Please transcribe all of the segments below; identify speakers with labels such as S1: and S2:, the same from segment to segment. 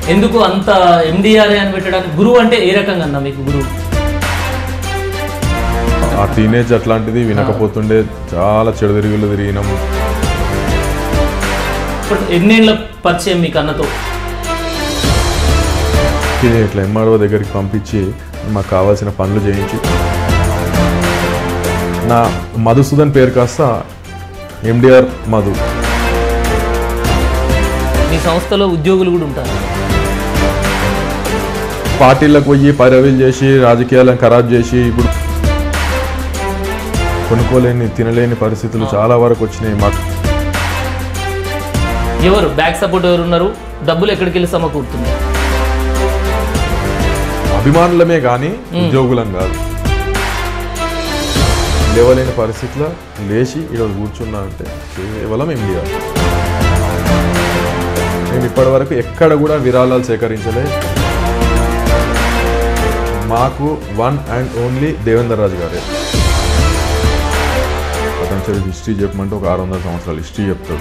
S1: ఎందుకు అంత ఎండిఆర్ అని పెట్టడానికి గురువు అంటే ఏ రకంగా అన్న మీకు గురువు
S2: ఆ టీనేజ్ అట్లాంటిది వినకపోతుండే చాలా చెడుదిరుగులు తిరిగినాము
S1: ఇప్పుడు ఎన్నేళ్ళ పరిచయం మీకు అన్నతో
S2: ఇది ఇట్లా ఎంఆర్ఓ దగ్గరికి పంపించి మాకు కావాల్సిన పనులు చేయించి నా మధుసూదన్ పేరు కాస్త ఎండిఆర్ మధు
S1: మీ సంస్థలో ఉద్యోగులు కూడా ఉంటారు
S2: పార్టీలకు పోయి పరవీలు చేసి రాజకీయాలను ఖరాబ్ చేసి ఇప్పుడు కొనుక్కోలేని తినలేని పరిస్థితులు చాలా వరకు వచ్చినాయి మాకు
S1: ఎవరు బ్యాక్ సపోర్ట్ ఎవరు ఉన్నారు డబ్బులు ఎక్కడికి వెళ్ళి సమకూరుతున్నాయి
S2: అభిమానులమే కానీ ఉద్యోగులం కాదు లేవలేని పరిస్థితిలో లేచి ఈరోజు కూర్చున్నా అంటే కేవలం ఎండిఆర్ నేను ఇప్పటి వరకు ఎక్కడ కూడా విరాళాలు సేకరించలే మాకు one and only Devender Raju గారే అతను హిస్టరీ చెప్పమంటే ఒక ఆరు వందల సంవత్సరాలు హిస్టరీ చెప్తాడు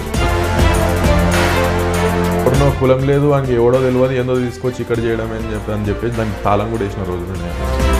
S2: ఎవరినో కులం లేదు ఆయనకి ఎవడో తెలియదు ఏందో తీసుకొచ్చి ఇక్కడ చేయడం అని చెప్పి అని చెప్పేసి దానికి తాళం కూడా వేసిన రోజులు ఉన్నాయి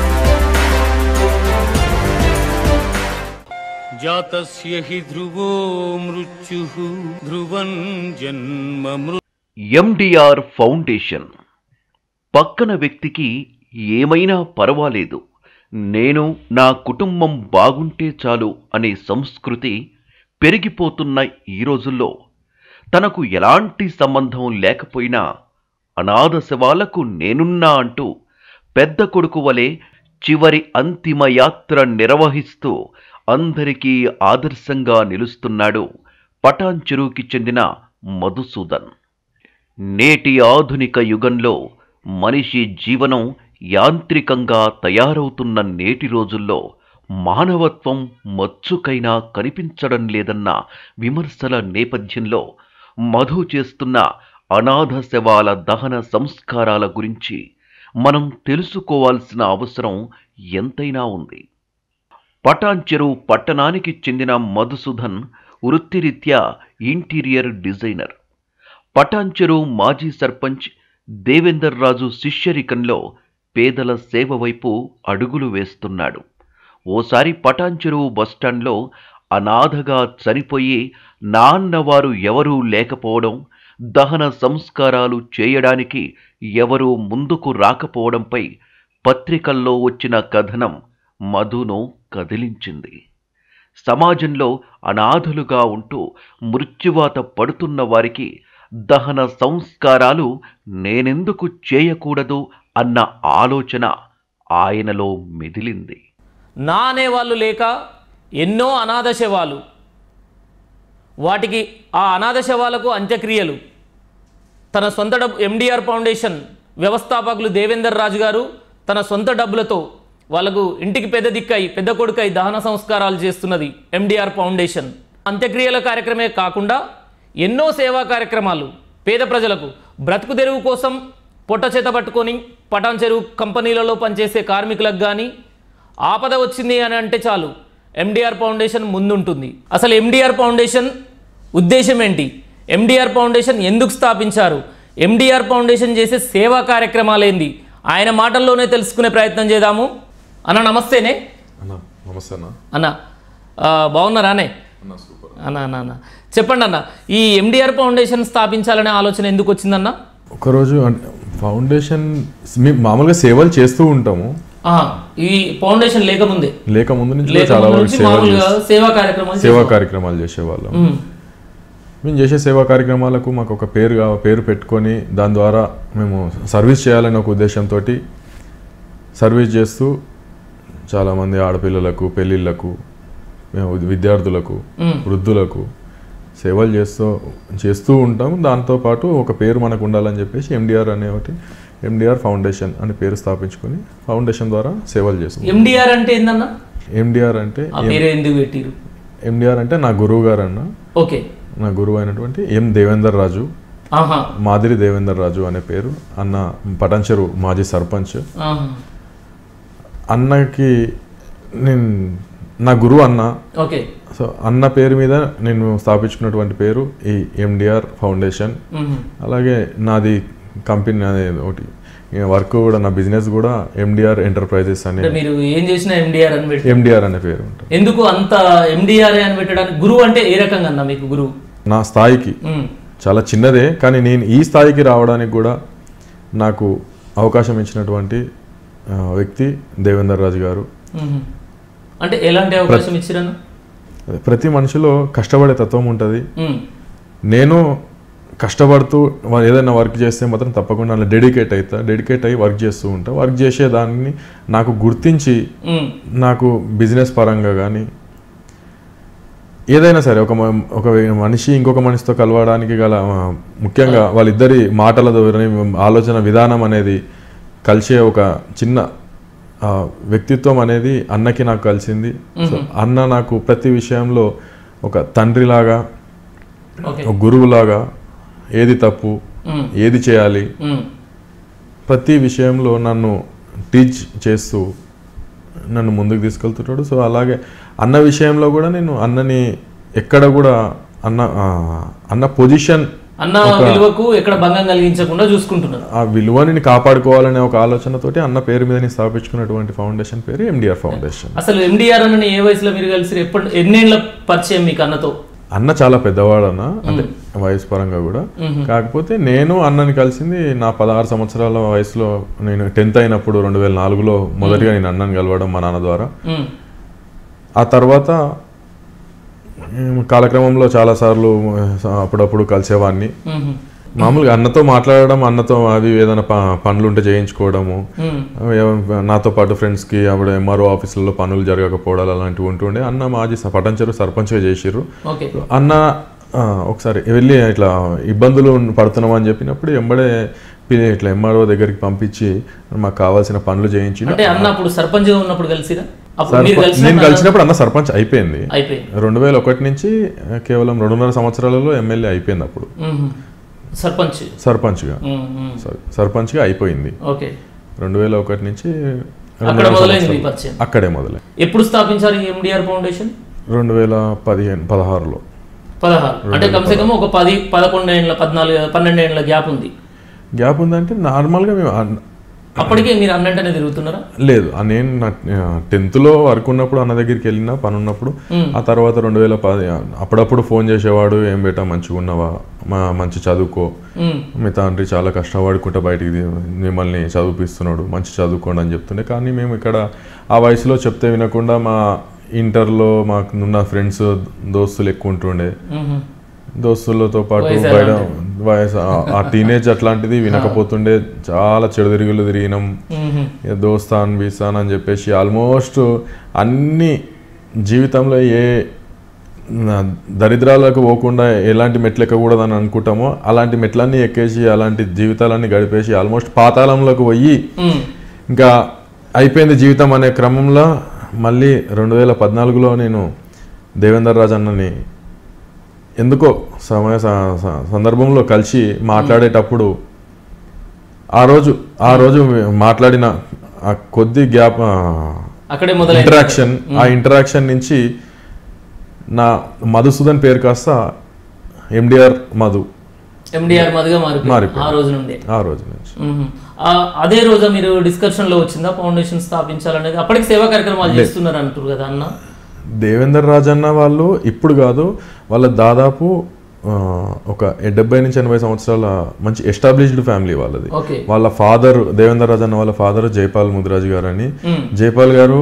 S3: जातस्य हि ध्रुवो मृत्युः ध्रुवं जन्म मृ
S4: ఎండిఆర్ ఫౌండేషన్ పక్కన వ్యక్తికి ఏమైనా పర్వాలేదు నేను నా కుటుంబం బాగుంటే చాలు అనే సంస్కృతి పెరిగిపోతున్న ఈ రోజుల్లో తనకు ఎలాంటి సంబంధం లేకపోయినా అనాథ శవాలకు నేనున్నా అంటూ పెద్ద కొడుకు వలె చివరి అంతిమ యాత్ర నిర్వహిస్తూ అందరికీ ఆదర్శంగా నిలుస్తున్నాడు పటాన్ చెరువుకి చెందిన మధుసూదన్ నేటి ఆధునిక యుగంలో మనిషి జీవనం యాంత్రికంగా తయారవుతున్న నేటి రోజుల్లో మానవత్వం మచ్చుకైనా కనిపించడం లేదన్న విమర్శల నేపథ్యంలో మధు చేస్తున్న అనాథ శవాల దహన సంస్కారాల గురించి మనం తెలుసుకోవాల్సిన అవసరం ఎంతైనా ఉంది పటాన్ చెరువు పట్టణానికి చెందిన మధుసూదన్ వృత్తిరీత్యా ఇంటీరియర్ డిజైనర్ పటాన్ చెరువు మాజీ సర్పంచ్ దేవేందర్ రాజు శిష్యరికంలో పేదల సేవ వైపు అడుగులు వేస్తున్నాడు ఓసారి పటాన్ చెరువు బస్టాండ్లో అనాథగా చనిపోయి నాన్నవారు ఎవరూ లేకపోవడం దహన సంస్కారాలు చేయడానికి ఎవరూ ముందుకు రాకపోవడంపై పత్రికల్లో వచ్చిన కథనం మధును కదిలించింది సమాజంలో అనాథలుగా ఉంటూ మృత్యువాత పడుతున్న వారికి దహన సంస్కారాలు నేనెందుకు చేయకూడదు అన్న ఆలోచన ఆయనలో మెదిలింది
S1: నా అనేవాళ్ళు లేక ఎన్నో అనాథ శవాలు వాటికి ఆ అనాథ శవాలకు అంత్యక్రియలు తన సొంత డబ్బు ఎండిఆర్ ఫౌండేషన్ వ్యవస్థాపకులు దేవేందర్ రాజు గారు తన సొంత డబ్బులతో వాళ్ళకు ఇంటికి పెద్ద దిక్కై పెద్ద కొడుకై దహన సంస్కారాలు చేస్తున్నది ఎండిఆర్ ఫౌండేషన్ అంత్యక్రియల కార్యక్రమే కాకుండా ఎన్నో సేవా కార్యక్రమాలు పేద ప్రజలకు బ్రతుకు తెరువు కోసం పొట్ట చేత పట్టుకొని పటాన్ చెరువు కంపెనీలలో పనిచేసే కార్మికులకు కానీ ఆపద వచ్చింది అని అంటే చాలు ఎండిఆర్ ఫౌండేషన్ ముందుంటుంది అసలు ఎండిఆర్ ఫౌండేషన్ ఉద్దేశం ఏంటి ఎండిఆర్ ఫౌండేషన్ ఎందుకు స్థాపించారు ఎండిఆర్ ఫౌండేషన్ చేసే సేవా కార్యక్రమాలు ఏంది ఆయన మాటల్లోనే తెలుసుకునే ప్రయత్నం చేద్దాము అన్న నమస్తేనే
S2: అన్న నమస్తే అన్న
S1: అన్న ఆ, బాగున్నారానే
S2: అన్న సూపర్
S1: అన్న అన్న అన్న చెప్పండి అన్న ఈ ఎండిఆర్ ఫౌండేషన్ స్థాపించాలనే ఆలోచన ఎందుకు వచ్చిందన్న
S2: ఒకరోజు అంటే ఫౌండేషన్ మేము మామూలుగా సేవలు చేస్తూ ఉంటాము
S1: ఆహా, ఈ ఫౌండేషన్ లేకముందే
S2: లేక ముందు నుంచి కూడా చాలా
S1: లేకముందు
S2: వరకు
S1: నుంచి
S2: సేవలు
S1: మామూలుగా
S2: చేస్తాం.
S1: సేవా కార్యక్రమాలు
S2: సేవా
S1: చేసేవారు.
S2: కార్యక్రమాలు చేసేవాళ్ళం
S1: ఉమ్,
S2: మేము చేసే సేవా కార్యక్రమాలకు మాకు ఒక పేరు కా- పేరు పెట్టుకొని దాని ద్వారా మేము సర్వీస్ చేయాలనే ఒక ఉద్దేశంతో సర్వీస్ చేస్తూ చాలామంది ఆడపిల్లలకు పెళ్ళిళ్ళకు మేము విద్యార్థులకు
S1: ఉమ్.
S2: వృద్ధులకు సేవలు చేస్తూ చేస్తూ ఉంటాం దాంతోపాటు ఒక పేరు మనకు ఉండాలని చెప్పేసి ఎండిఆర్ అనే ఒకటి ఎండిఆర్ ఫౌండేషన్ అనే పేరు స్థాపించుకొని ఫౌండేషన్ ద్వారా సేవలు చేస్తాం
S1: ఎండిఆర్ అంటే ఏందన్న
S2: ఎండిఆర్ అంటే
S1: ఆ పేరు ఎందుకు పెట్టిరు
S2: ఎండిఆర్ అంటే నా గురువు గారు అన్న
S1: ఓకే
S2: నా గురువు అయినటువంటి ఎం దేవేందర్ రాజు
S1: ఆహా
S2: మాదిరి దేవేందర్ రాజు అనే పేరు అన్న పటంచెరు మాజీ సర్పంచ్
S1: ఆహా
S2: అన్నకి నేను నా గురువు అన్న
S1: ఓకే
S2: సో అన్న పేరు మీద నేను స్థాపించుకున్నటువంటి పేరు ఈ ఎండిఆర్ ఫౌండేషన్
S1: ఉమ్,
S2: అలాగే నాది కంపెనీ అనేది ఒకటి వర్క్ కూడా నా బిజినెస్ కూడా ఎండిఆర్ ఎంటర్ప్రైజెస్ అనే
S1: అంటే మీరు ఏం చేసినా ఎండిఆర్ అని పెట్టి
S2: ఎండిఆర్ అనే పేరు ఉంటుంది
S1: ఎందుకు అంత ఎండిఆర్ అని పెట్టడానికి గురువు అంటే ఏ రకంగా అన్న మీకు గురువు
S2: నా స్థాయికి
S1: ఉమ్,
S2: చాలా చిన్నదే కానీ నేను ఈ స్థాయికి రావడానికి కూడా నాకు అవకాశం ఇచ్చినటువంటి ఆ, వ్యక్తి దేవేందర్ రాజు గారు
S1: ఉమ్. అంటే ఎలాంటి అవకాశం ఇచ్చిరన్న
S2: అదే ప్రతి మనిషిలో కష్టపడే తత్వం ఉంటుంది
S1: ఉమ్,
S2: నేను కష్టపడుతూ వా- ఏదైనా వర్క్ చేస్తే మాత్రం తప్పకుండా అలా డెడికేట్ అవుతా డెడికేట్ అయ్యి వర్క్ చేస్తూ ఉంటా వర్క్ చేసే దాన్ని నాకు గుర్తించి
S1: ఉమ్,
S2: నాకు బిజినెస్ పరంగా కానీ ఏదైనా సరే ఒక మ- ఒక మనిషి ఇంకొక మనిషితో కలవడానికి గల ఆ, ముఖ్యంగా వాళ్ళిద్దరి మాటల ద్వారా ఆలోచన విధానం అనేది కలిసే ఒక చిన్న ఆ, వ్యక్తిత్వం అనేది అన్నకి నాకు కలిసింది సో అన్న నాకు ప్రతి విషయంలో ఒక తండ్రిలాగా
S1: ఓకే
S2: ఒక గురువులాగా ఏది తప్పు
S1: ఉమ్,
S2: ఏది చేయాలి
S1: ఉమ్,
S2: ప్రతి విషయంలో నన్ను టీచ్ చేస్తూ నన్ను ముందుకు తీసుకెళ్తుంటాడు సో అలాగే అన్న విషయంలో కూడా నేను అన్నని ఎక్కడ కూడా అన్న ఆ, అన్న పొజిషన్
S1: అన్న విలువకు ఎక్కడ భంగం కలిగించకుండా చూసుకుంటున్నారు
S2: ఆ విలువని నేను కాపాడుకోవాలనే ఒక ఆలోచనతోటి అన్న పేరు మీద నేను స్థాపించుకున్నటువంటి ఫౌండేషన్ పేరు ఎండిఆర్ ఫౌండేషన్
S1: అసలు ఎండిఆర్ అన్న ఏ వయసులో మీరు కలిసి ఎప్పుడు ఎన్నేళ్ల పరిచయం మీకు అన్నతో
S2: అన్న చాలా పెద్దవాడు అన్న అంటే వయసు పరంగా కూడా కాకపోతే నేను అన్నని కలిసింది నా పదహారు సంవత్సరాల వయసులో నేను టెన్త్ అయినప్పుడు రెండు వేల నాలుగులో మొదటిగా నేను అన్నని కలవడం మా నాన్న ద్వారా
S1: ఉమ్,
S2: ఆ తర్వాత ఉమ్, కాలక్రమంలో చాలాసార్లు ఆ, అప్పుడప్పుడు కలిసేవాడిని
S1: ఉమ్,
S2: మామూలుగా అన్నతో మాట్లాడడం అన్నతో అవి ఏదైనా ప- పనులు ఉంటే చేయించుకోవడము
S1: ఉమ్,
S2: ఏ- నాతో పాటు ఫ్రెండ్స్కి అప్పుడు ఎంఆర్ఓ ఆఫీసులలో పనులు జరగకపోవడాలు అలాంటివి ఉంటుండే అన్న మాజీ స- పటంచెరు సర్పంచ్గా చేసిర్రు
S1: ఓకే
S2: అన్న ఆ, ఒకసారి వెళ్ళి ఇట్లా ఇబ్బందులు పడుతున్నాం అని చెప్పినప్పుడు ఎంబడే పి- ఇట్లా ఎంఆర్ఓ దగ్గరికి పంపించి మాకు కావాల్సిన పనులు చేయించి
S1: అంటే అన్న అప్పుడు సర్పంచ్ గా ఉన్నప్పుడు కలిసిరా అప్పుడు మీరు కలిసి
S2: నేను కలిసినప్పుడు అన్న సర్పంచ్ అయిపోయింది
S1: అయిపోయింది
S2: రెండు వేల ఒకటి నుంచి ఆ, కేవలం రెండున్నర సంవత్సరాలలో ఎమ్మెల్యే అయిపోయింది అప్పుడు
S1: ఉమ్, సర్పంచ్
S2: సర్పంచ్గా
S1: ఉమ్, ఉమ్,
S2: సారీ సర్పంచ్గా అయిపోయింది
S1: ఓకే
S2: రెండు వేల ఒకటి నుంచి
S1: అక్కడ
S2: రెండున్నర
S1: మొదలైంది మీ
S2: సంవత్సరాలు.
S1: పరిచయం
S2: అక్కడే మొదలై
S1: ఎప్పుడు స్థాపించారు ఈ ఎండిఆర్ ఫౌండేషన్
S2: రెండు వేల పదిహేను పదహారులో
S1: పదహారు అంటే కమ్సే కమ్ ఒక పది పదకొండు ఏళ్ళ పద్నాలుగు పన్నెండు ఏళ్ళ గ్యాప్ ఉంది
S2: గ్యాప్ ఉందంటే నార్మల్గా మేము అన్-
S1: అప్పటికే మీరు అన్నంటనే తిరుగుతున్నారా
S2: లేదు ఆ నేను నా టెన్త్లో వర్క్ ఉన్నప్పుడు అన్న దగ్గరికి వెళ్ళిన పని ఉన్నప్పుడు ఆ తర్వాత రెండు వేల పది అప్పుడప్పుడు ఫోన్ చేసేవాడు ఏం బేటా మంచిగా ఉన్నావా మా మంచి చదువుకో
S1: ఉమ్,
S2: మీ తండ్రి చాలా కష్టపడుకుంటా బయటికి తీ- మిమ్మల్ని చదివిపిస్తున్నాడు మంచి చదువుకోండి అని చెప్తుండే కానీ మేము ఇక్కడ ఆ వయసులో చెప్తే వినకుండా మా ఇంటర్లో మాకు ఉన్న ఫ్రెండ్స్ దోస్తులు ఎక్కువ ఉంటుండే
S1: ఉమ్,
S2: దోస్తులతో పాటు
S1: వయసు
S2: బయట వయసు ఆ- ఆ టీనేజ్ అట్లాంటిది వినకపోతుండే చాలా చెడు తిరుగులు తిరిగినాం
S1: ఉమ్,
S2: ఇక దోస్తాన్ బీస్తాన్ అని చెప్పేసి ఆల్మోస్ట్ అన్ని జీవితంలో ఏ నా దరిద్రాలకు పోకుండా ఎలాంటి మెట్లు ఎక్కకూడదని అనుకుంటామో అలాంటి మెట్లన్నీ ఎక్కేసి అలాంటి జీవితాలన్నీ గడిపేసి ఆల్మోస్ట్ పాతాళంలోకి పోయి
S1: ఉమ్,
S2: ఇంకా అయిపోయింది జీవితం అనే క్రమంలో మళ్ళీ రెండు వేల పద్నాలుగులో నేను దేవేందర్ రాజ్ అన్నని ఎందుకో సమయ స- స- సందర్భంలో కలిసి మాట్లాడేటప్పుడు ఆ రోజు ఆ రోజు మాట్లాడిన ఆ కొద్ది గ్యాప్
S1: అక్కడే మొదలైంది
S2: ఇంటరాక్షన్ ఆ ఇంటరాక్షన్ నుంచి నా మధుసూదన్ పేరు కాస్త ఎండిఆర్ మధు
S1: ఎండిఆర్ మదిగా మారిపోయింది
S2: మారిపోయింది.
S1: ఆ రోజు నుండి
S2: ఆ రోజు నుంచి
S1: మ్మ్. ఆ, అదే రోజు మీరు డిస్కషన్ లో వచ్చిందా ఫౌండేషన్ స్థాపించాలనేది అప్పటికి సేవా కార్యక్రమాలు చేస్తున్నారు అంటారు కదా అన్న
S2: దేవేందర్ రాజన్న వాళ్ళు ఇప్పుడు కాదు వాళ్ళ దాదాపు ఆ, ఒక డెబ్బై నుంచి ఎనభై సంవత్సరాల మంచి ఎస్టాబ్లిష్డ్ ఫ్యామిలీ వాళ్ళది
S1: ఓకే
S2: వాళ్ళ ఫాదర్ దేవేందర్ రాజన్న వాళ్ళ ఫాదర్ జైపాల్ ముదిరాజు గారు అని
S1: మ్మ్.
S2: జైపాల్ గారు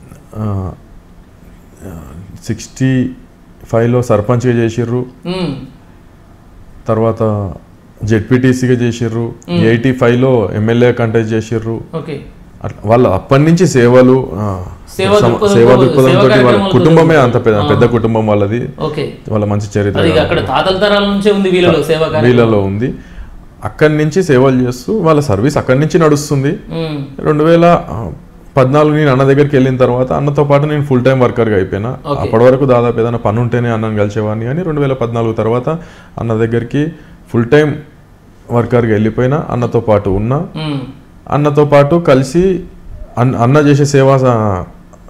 S2: సిక్స్టీ ఫైవ్లో సర్పంచ్గా చేసిర్రు
S1: మ్మ్.
S2: తర్వాత జెడ్పీటీసీగా చేసిర్రు ఎయిటీ ఫైవ్లో ఎమ్మెల్యే కంటెస్ట్ చేసిర్రు
S1: ఓకే
S2: అట్లా వాళ్ళు అప్పటి నుంచి సేవలు ఆ,
S1: సేవా
S2: సమ-
S1: దృక్పథంతో-
S2: సేవా
S1: సేవా
S2: దృక్పథంతో వాళ్ళ
S1: కార్యక్రమాలతో
S2: కుటుంబమే అంత పెద్ద పెద్ద కుటుంబం వాళ్ళది
S1: ఓకే
S2: వాళ్ళ మంచి చరిత్ర
S1: అది అక్కడ తాతల తరాల నుంచే ఉంది వీళ్ళలో సేవా కార్యక్రమం
S2: వీళ్ళలో ఉంది అక్కడి నుంచి సేవలు చేస్తూ వాళ్ళ సర్వీస్ అక్కడి నుంచి నడుస్తుంది
S1: మ్మ్.
S2: రెండు వేల ఆ, పద్నాలుగు నేను అన్న దగ్గరికి వెళ్ళిన తర్వాత అన్నతో పాటు నేను ఫుల్ టైం వర్కర్గా అయిపోయినా
S1: Okay.
S2: అప్పటి వరకు దాదాపు ఏదైనా పని ఉంటేనే అన్నను కలిసేవాడిని కానీ రెండు వేల పద్నాలుగు తర్వాత అన్న దగ్గరికి ఫుల్ టైం వర్కర్గా వెళ్ళిపోయినా అన్నతో పాటు ఉన్నా
S1: మ్మ్.
S2: అన్నతో పాటు కలిసి అన్న అన్న చేసే సేవా స-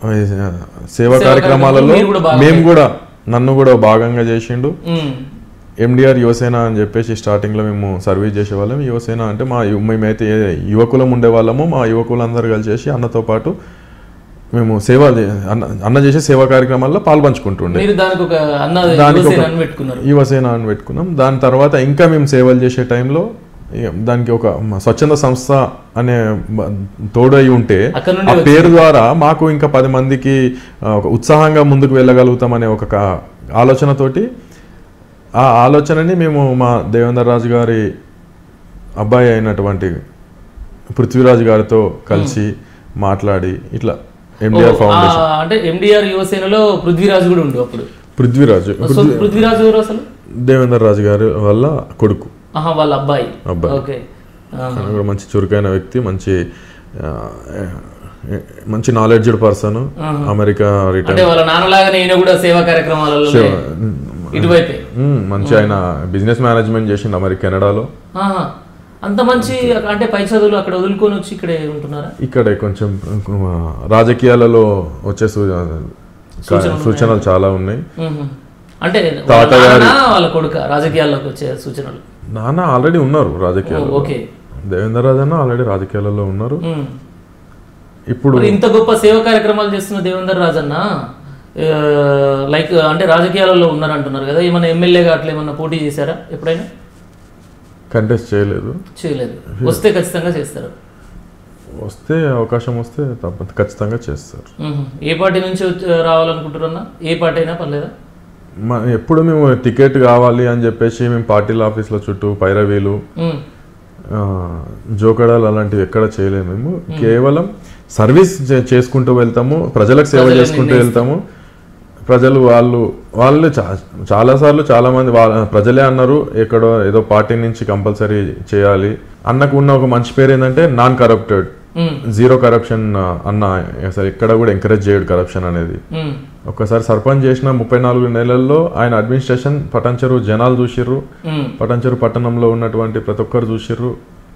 S2: సేవా
S1: సేవా
S2: కార్యక్రమాలలో
S1: కార్యక్రమాలు మీరు కూడా భాగమే.
S2: మేము కూడా నన్ను కూడా భాగంగా చేసిండు
S1: మ్మ్.
S2: ఎండిఆర్ యువసేన అని చెప్పేసి స్టార్టింగ్లో మేము సర్వీస్ చేసేవాళ్ళం యువసేన అంటే మా యు- మేమైతే ఏ యువకులం ఉండేవాళ్ళము మా యువకులందరూ కలిసేసి అన్నతో పాటు మేము సేవ చే- అన్న అన్న చేసే సేవా కార్యక్రమాల్లో పాల్పంచుకుంటుండే
S1: మీరు దానికి ఒక అన్న
S2: దానికి
S1: యువసేన
S2: ఒక
S1: అని పెట్టుకున్నారు
S2: యువసేన అని పెట్టుకున్నాం దాని తర్వాత ఇంకా మేము సేవలు చేసే టైంలో ఇక దానికి ఒక మ- స్వచ్ఛంద సంస్థ అనే బ- తోడు అయి ఉంటే
S1: అక్కడ నుండి
S2: ఆ పేరు ద్వారా మాకు ఇంకా పది మందికి ఆ, ఒక ఉత్సాహంగా ముందుకు వెళ్ళగలుగుతాం అనే ఒక కా- ఆలోచనతోటి ఆ ఆలోచనని మేము మా దేవేందర్ రాజు గారి అబ్బాయి అయినటువంటి పృథ్వీరాజ్ గారితో కలిసి మాట్లాడి ఇట్లా ఎండిఆర్
S1: ఓ,
S2: ఫౌండేషన్
S1: ఆ, అంటే ఎండిఆర్ యువసేనలో పృథ్వీరాజు కూడా ఉండు అప్పుడు
S2: పృథ్వీరాజు
S1: సో పృథ్వీరాజు ఎవరు అసలు
S2: దేవేందర్ రాజు గారి వల్ల కొడుకు
S1: ఆహా వాళ్ళ అబ్బాయి
S2: అబ్బాయి.
S1: ఓకే ఆహా.
S2: ఆయన కూడా మంచి చురుకైన వ్యక్తి మంచి ఆ, ఏ- మంచి నాలెడ్జ్డ్ పర్సన్ అమెరికా రిటర్న్
S1: అంటే వాళ్ళ నాన్నలాగానే ఈయన కూడా సేవా కార్యక్రమాలలో ఇటువైపే
S2: మంచి ఆయన బిజినెస్ మేనేజ్మెంట్ చేసిండు అమెరికా కెనడాలో
S1: ఆహా. అంత మంచి అంటే పై చదువులు అక్కడ వదులుకొని వచ్చి ఇక్కడే ఉంటున్నారా
S2: ఇక్కడే కొంచెం ఆ, రాజకీయాలలో వచ్చే సూ- సూచనలు చాలా ఉన్నాయి
S1: మ్మ్. అంటే వాళ్ళ
S2: తాతగారి-
S1: నాన్న, వాళ్ళ కొడుక రాజకీయాల్లోకి వచ్చే సూచనలు
S2: నాన్న ఆల్రెడీ ఉన్నారు రాజకీయాల్లో
S1: ఓకే
S2: దేవేందర్ రాజు అన్న ఆల్రెడీ రాజకీయాలలో ఉన్నారు
S1: మ్మ్.
S2: ఇప్పుడు
S1: మరి ఇంత గొప్ప సేవ కార్యక్రమాలు చేస్తున్న దేవేందర్ రాజన్న ఆ, లైక్ అంటే రాజకీయాలలో ఉన్నారంటున్నారు కదా ఏమైనా ఎమ్మెల్యేగా అట్లా ఏమన్నా పోటీ చేశారా ఎప్పుడైనా
S2: కంటెస్ట్ చేయలేదు
S1: చేయలేదు వస్తే ఖచ్చితంగా చేస్తారు
S2: వస్తే అవకాశం వస్తే తప్ప ఖచ్చితంగా చేస్తారు
S1: మ్మ్. ఏ పార్టీ నుంచి వచ్చి- రావాలనుకుంటారన్నా ఏ పార్టీ అయినా పర్లేదా
S2: మ- ఎప్పుడు మేము టికెట్ కావాలి అని చెప్పేసి మేము పార్టీల ఆఫీస్ల చుట్టూ పైరవీలు
S1: మ్మ్.
S2: ఆ, జోకడాలు అలాంటివి ఎక్కడ చేయలేము మేము కేవలం సర్వీస్ చే- చేసుకుంటూ వెళ్తాము ప్రజలకు సేవ
S1: ప్రజలు
S2: చేసుకుంటూ
S1: నిర్ణయిస్తారు.
S2: వెళ్తాము ప్రజలు వాళ్ళు వాళ్ళు చా చాలాసార్లు చాలామంది వాళ్ళ ప్రజలే అన్నారు ఎక్కడో ఏదో పార్టీ నుంచి కంపల్సరీ చేయాలి అన్నకు ఉన్న ఒక మంచి పేరు ఏంటంటే నాన్ కరప్టెడ్
S1: మ్మ్.
S2: జీరో కరప్షన్ అన్న అసలు ఎక్కడ కూడా ఎంకరేజ్ చేయడు కరప్షన్ అనేది
S1: మ్మ్.
S2: ఒక్కసారి సర్పంచ్ చేసిన ముప్పై నాలుగు నెలల్లో ఆయన అడ్మినిస్ట్రేషన్ పటంచెరు జనాలు చూసిర్రు
S1: మ్మ్.
S2: పటంచెరు పట్టణంలో ఉన్నటువంటి ప్రతి ఒక్కరు చూసిర్రు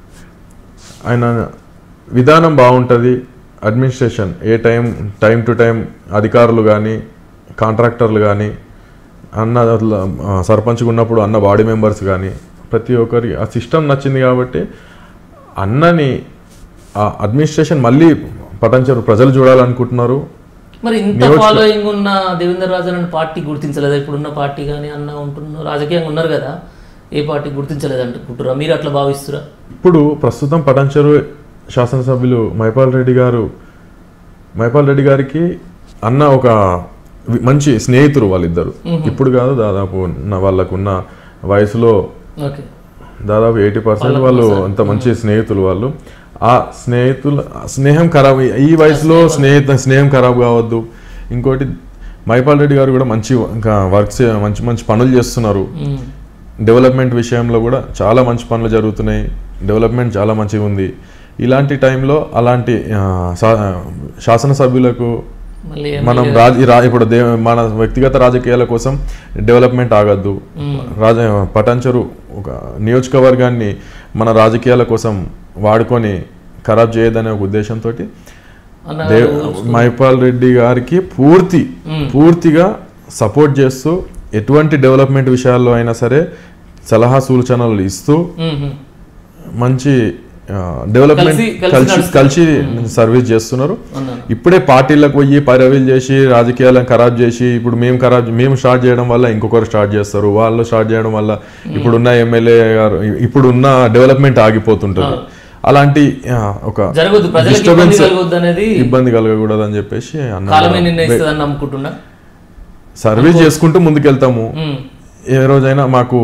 S2: ఆయన విధానం బాగుంటుంది అడ్మినిస్ట్రేషన్ ఏ టైం టైం టు టైం అధికారులు కానీ కాంట్రాక్టర్లు కానీ అన్న అట్లా, ఆ, సర్పంచ్గా ఉన్నప్పుడు అన్న బాడీ మెంబర్స్ కానీ ప్రతి ఒక్కరికి ఆ సిస్టమ్ నచ్చింది కాబట్టి అన్నని ఆ అడ్మినిస్ట్రేషన్ మళ్ళీ పటంచెరు ప్రజలు చూడాలనుకుంటున్నారు
S1: మరి ఇంత ఫాలోయింగ్ ఉన్న దేవేందర్ రాజన్ అనే పార్టీ గుర్తించలేదా ఇప్పుడున్న పార్టీ కానీ అన్న ఉంటున్న రాజకీయంగా ఉన్నారు కదా ఏ పార్టీ గుర్తించలేదు అనుకుంటారా మీరు అట్లా భావిస్తురా
S2: ఇప్పుడు ప్రస్తుతం పటంచెరు శాసనసభ్యులు మైపాల్ రెడ్డి గారు మైపాల్ రెడ్డి గారికి అన్న ఒక వి- మంచి స్నేహితులు వాళ్ళిద్దరు ఇప్పుడు కాదు దాదాపు ఉన్న వాళ్ళకున్న వయసులో
S1: ఓకే
S2: దాదాపు ఎయిటీ పర్సెంట్ వాళ్ళు అంత మంచి స్నేహితులు వాళ్ళు ఆ స్నేహితులు ఆ స్నేహం ఖరాబ్ ఈ వయసులో స్నేహిత స్నేహం ఖరాబ్ కావద్దు ఇంకోటి మైపాల్ రెడ్డి గారు కూడా మంచి ఇంకా వర్క్స్ మంచి మంచి పనులు చేస్తున్నారు
S1: మ్మ్.
S2: డెవలప్మెంట్ విషయంలో కూడా చాలా మంచి పనులు జరుగుతున్నాయి డెవలప్మెంట్ చాలా మంచిగా ఉంది ఇలాంటి టైంలో అలాంటి ఆ, శా- శాసనసభ్యులకు
S1: మళ్ళీ
S2: మనం రాజ ఈ రా- ఇప్పుడు దే మన వ్యక్తిగత రాజకీయాల కోసం డెవలప్మెంట్ ఆగద్దు రాజ పటంచరు ఒక నియోజకవర్గాన్ని మన రాజకీయాల కోసం వాడుకొని ఖరాబ్ చేయదనే ఒక ఉద్దేశంతో
S1: అన్న
S2: దే మైపాల్ రెడ్డి గారికి పూర్తి పూర్తిగా సపోర్ట్ చేస్తూ ఎటువంటి డెవలప్మెంట్ విషయాల్లో అయినా సరే సలహా సూచనలు ఇస్తూ
S1: మ్మ్, మ్మ్.
S2: మంచి డెవలప్మెంట్
S1: కలిసి- కలిసి
S2: కలిసి
S1: నడుస్తుంది.
S2: కలిసి సర్వీస్ చేస్తున్నారు
S1: అన్నాను
S2: ఇప్పుడే పార్టీలకు పోయి పైరవీలు చేసి రాజకీయాలను ఖరాబ్ చేసి ఇప్పుడు మేము ఖరాబ్ మేము స్టార్ట్ చేయడం వల్ల ఇంకొకరు స్టార్ట్ చేస్తారు వాళ్ళు స్టార్ట్ చేయడం వల్ల ఇప్పుడున్న ఎమ్మెల్యే గారు ఇప్పుడున్న డెవలప్మెంట్ ఆగిపోతుంటుంది అలాంటి ఆ, ఒక
S1: జరగదు ప్రజలకు ఇబ్బంది
S2: disturbance
S1: కలగొద్దు అనేది
S2: ఇబ్బంది కలగకూడదు అని చెప్పేసి అన్న
S1: కాలమే నిర్ణయిస్తుందని నమ్ముకుంటున్నా
S2: సర్వీస్ చేసుకుంటూ ముందుకెళ్తాము
S1: మ్మ్.
S2: ఏ రోజైనా మాకు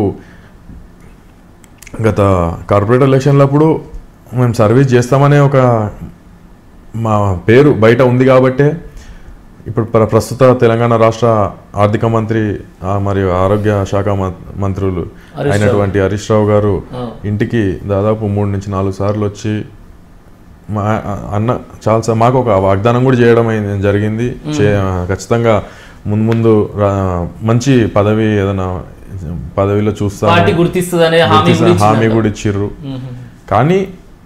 S2: గత కార్పొరేట్ ఎలక్షన్లప్పుడు మేము సర్వీస్ చేస్తామనే ఒక మా పేరు బయట ఉంది కాబట్టే ఇప్పుడు ప్ర- ప్రస్తుత తెలంగాణ రాష్ట్ర ఆర్థిక మంత్రి ఆ, మరియు ఆరోగ్య శాఖ మం- మంత్రులు
S1: హరీష్
S2: అయినటువంటి హరీష్ రావు గారు
S1: ఆ.
S2: ఇంటికి దాదాపు మూడు నుంచి నాలుగు సార్లు వచ్చి మా అన్న చాలా సా- మాకు ఒక వాగ్దానం కూడా చేయడం అయింది జరిగింది చే- ఖచ్చితంగా ముందు ముందు రా- మంచి పదవి ఏదైనా పదవిలో చూస్తాము
S1: పార్టీ గుర్తిస్తుందనే హామీ
S2: గుర్తిస్తా-
S1: కూడా
S2: హామీ
S1: ఇచ్చిందట.
S2: కూడా ఇచ్చిర్రు
S1: మ్మ్.
S2: కానీ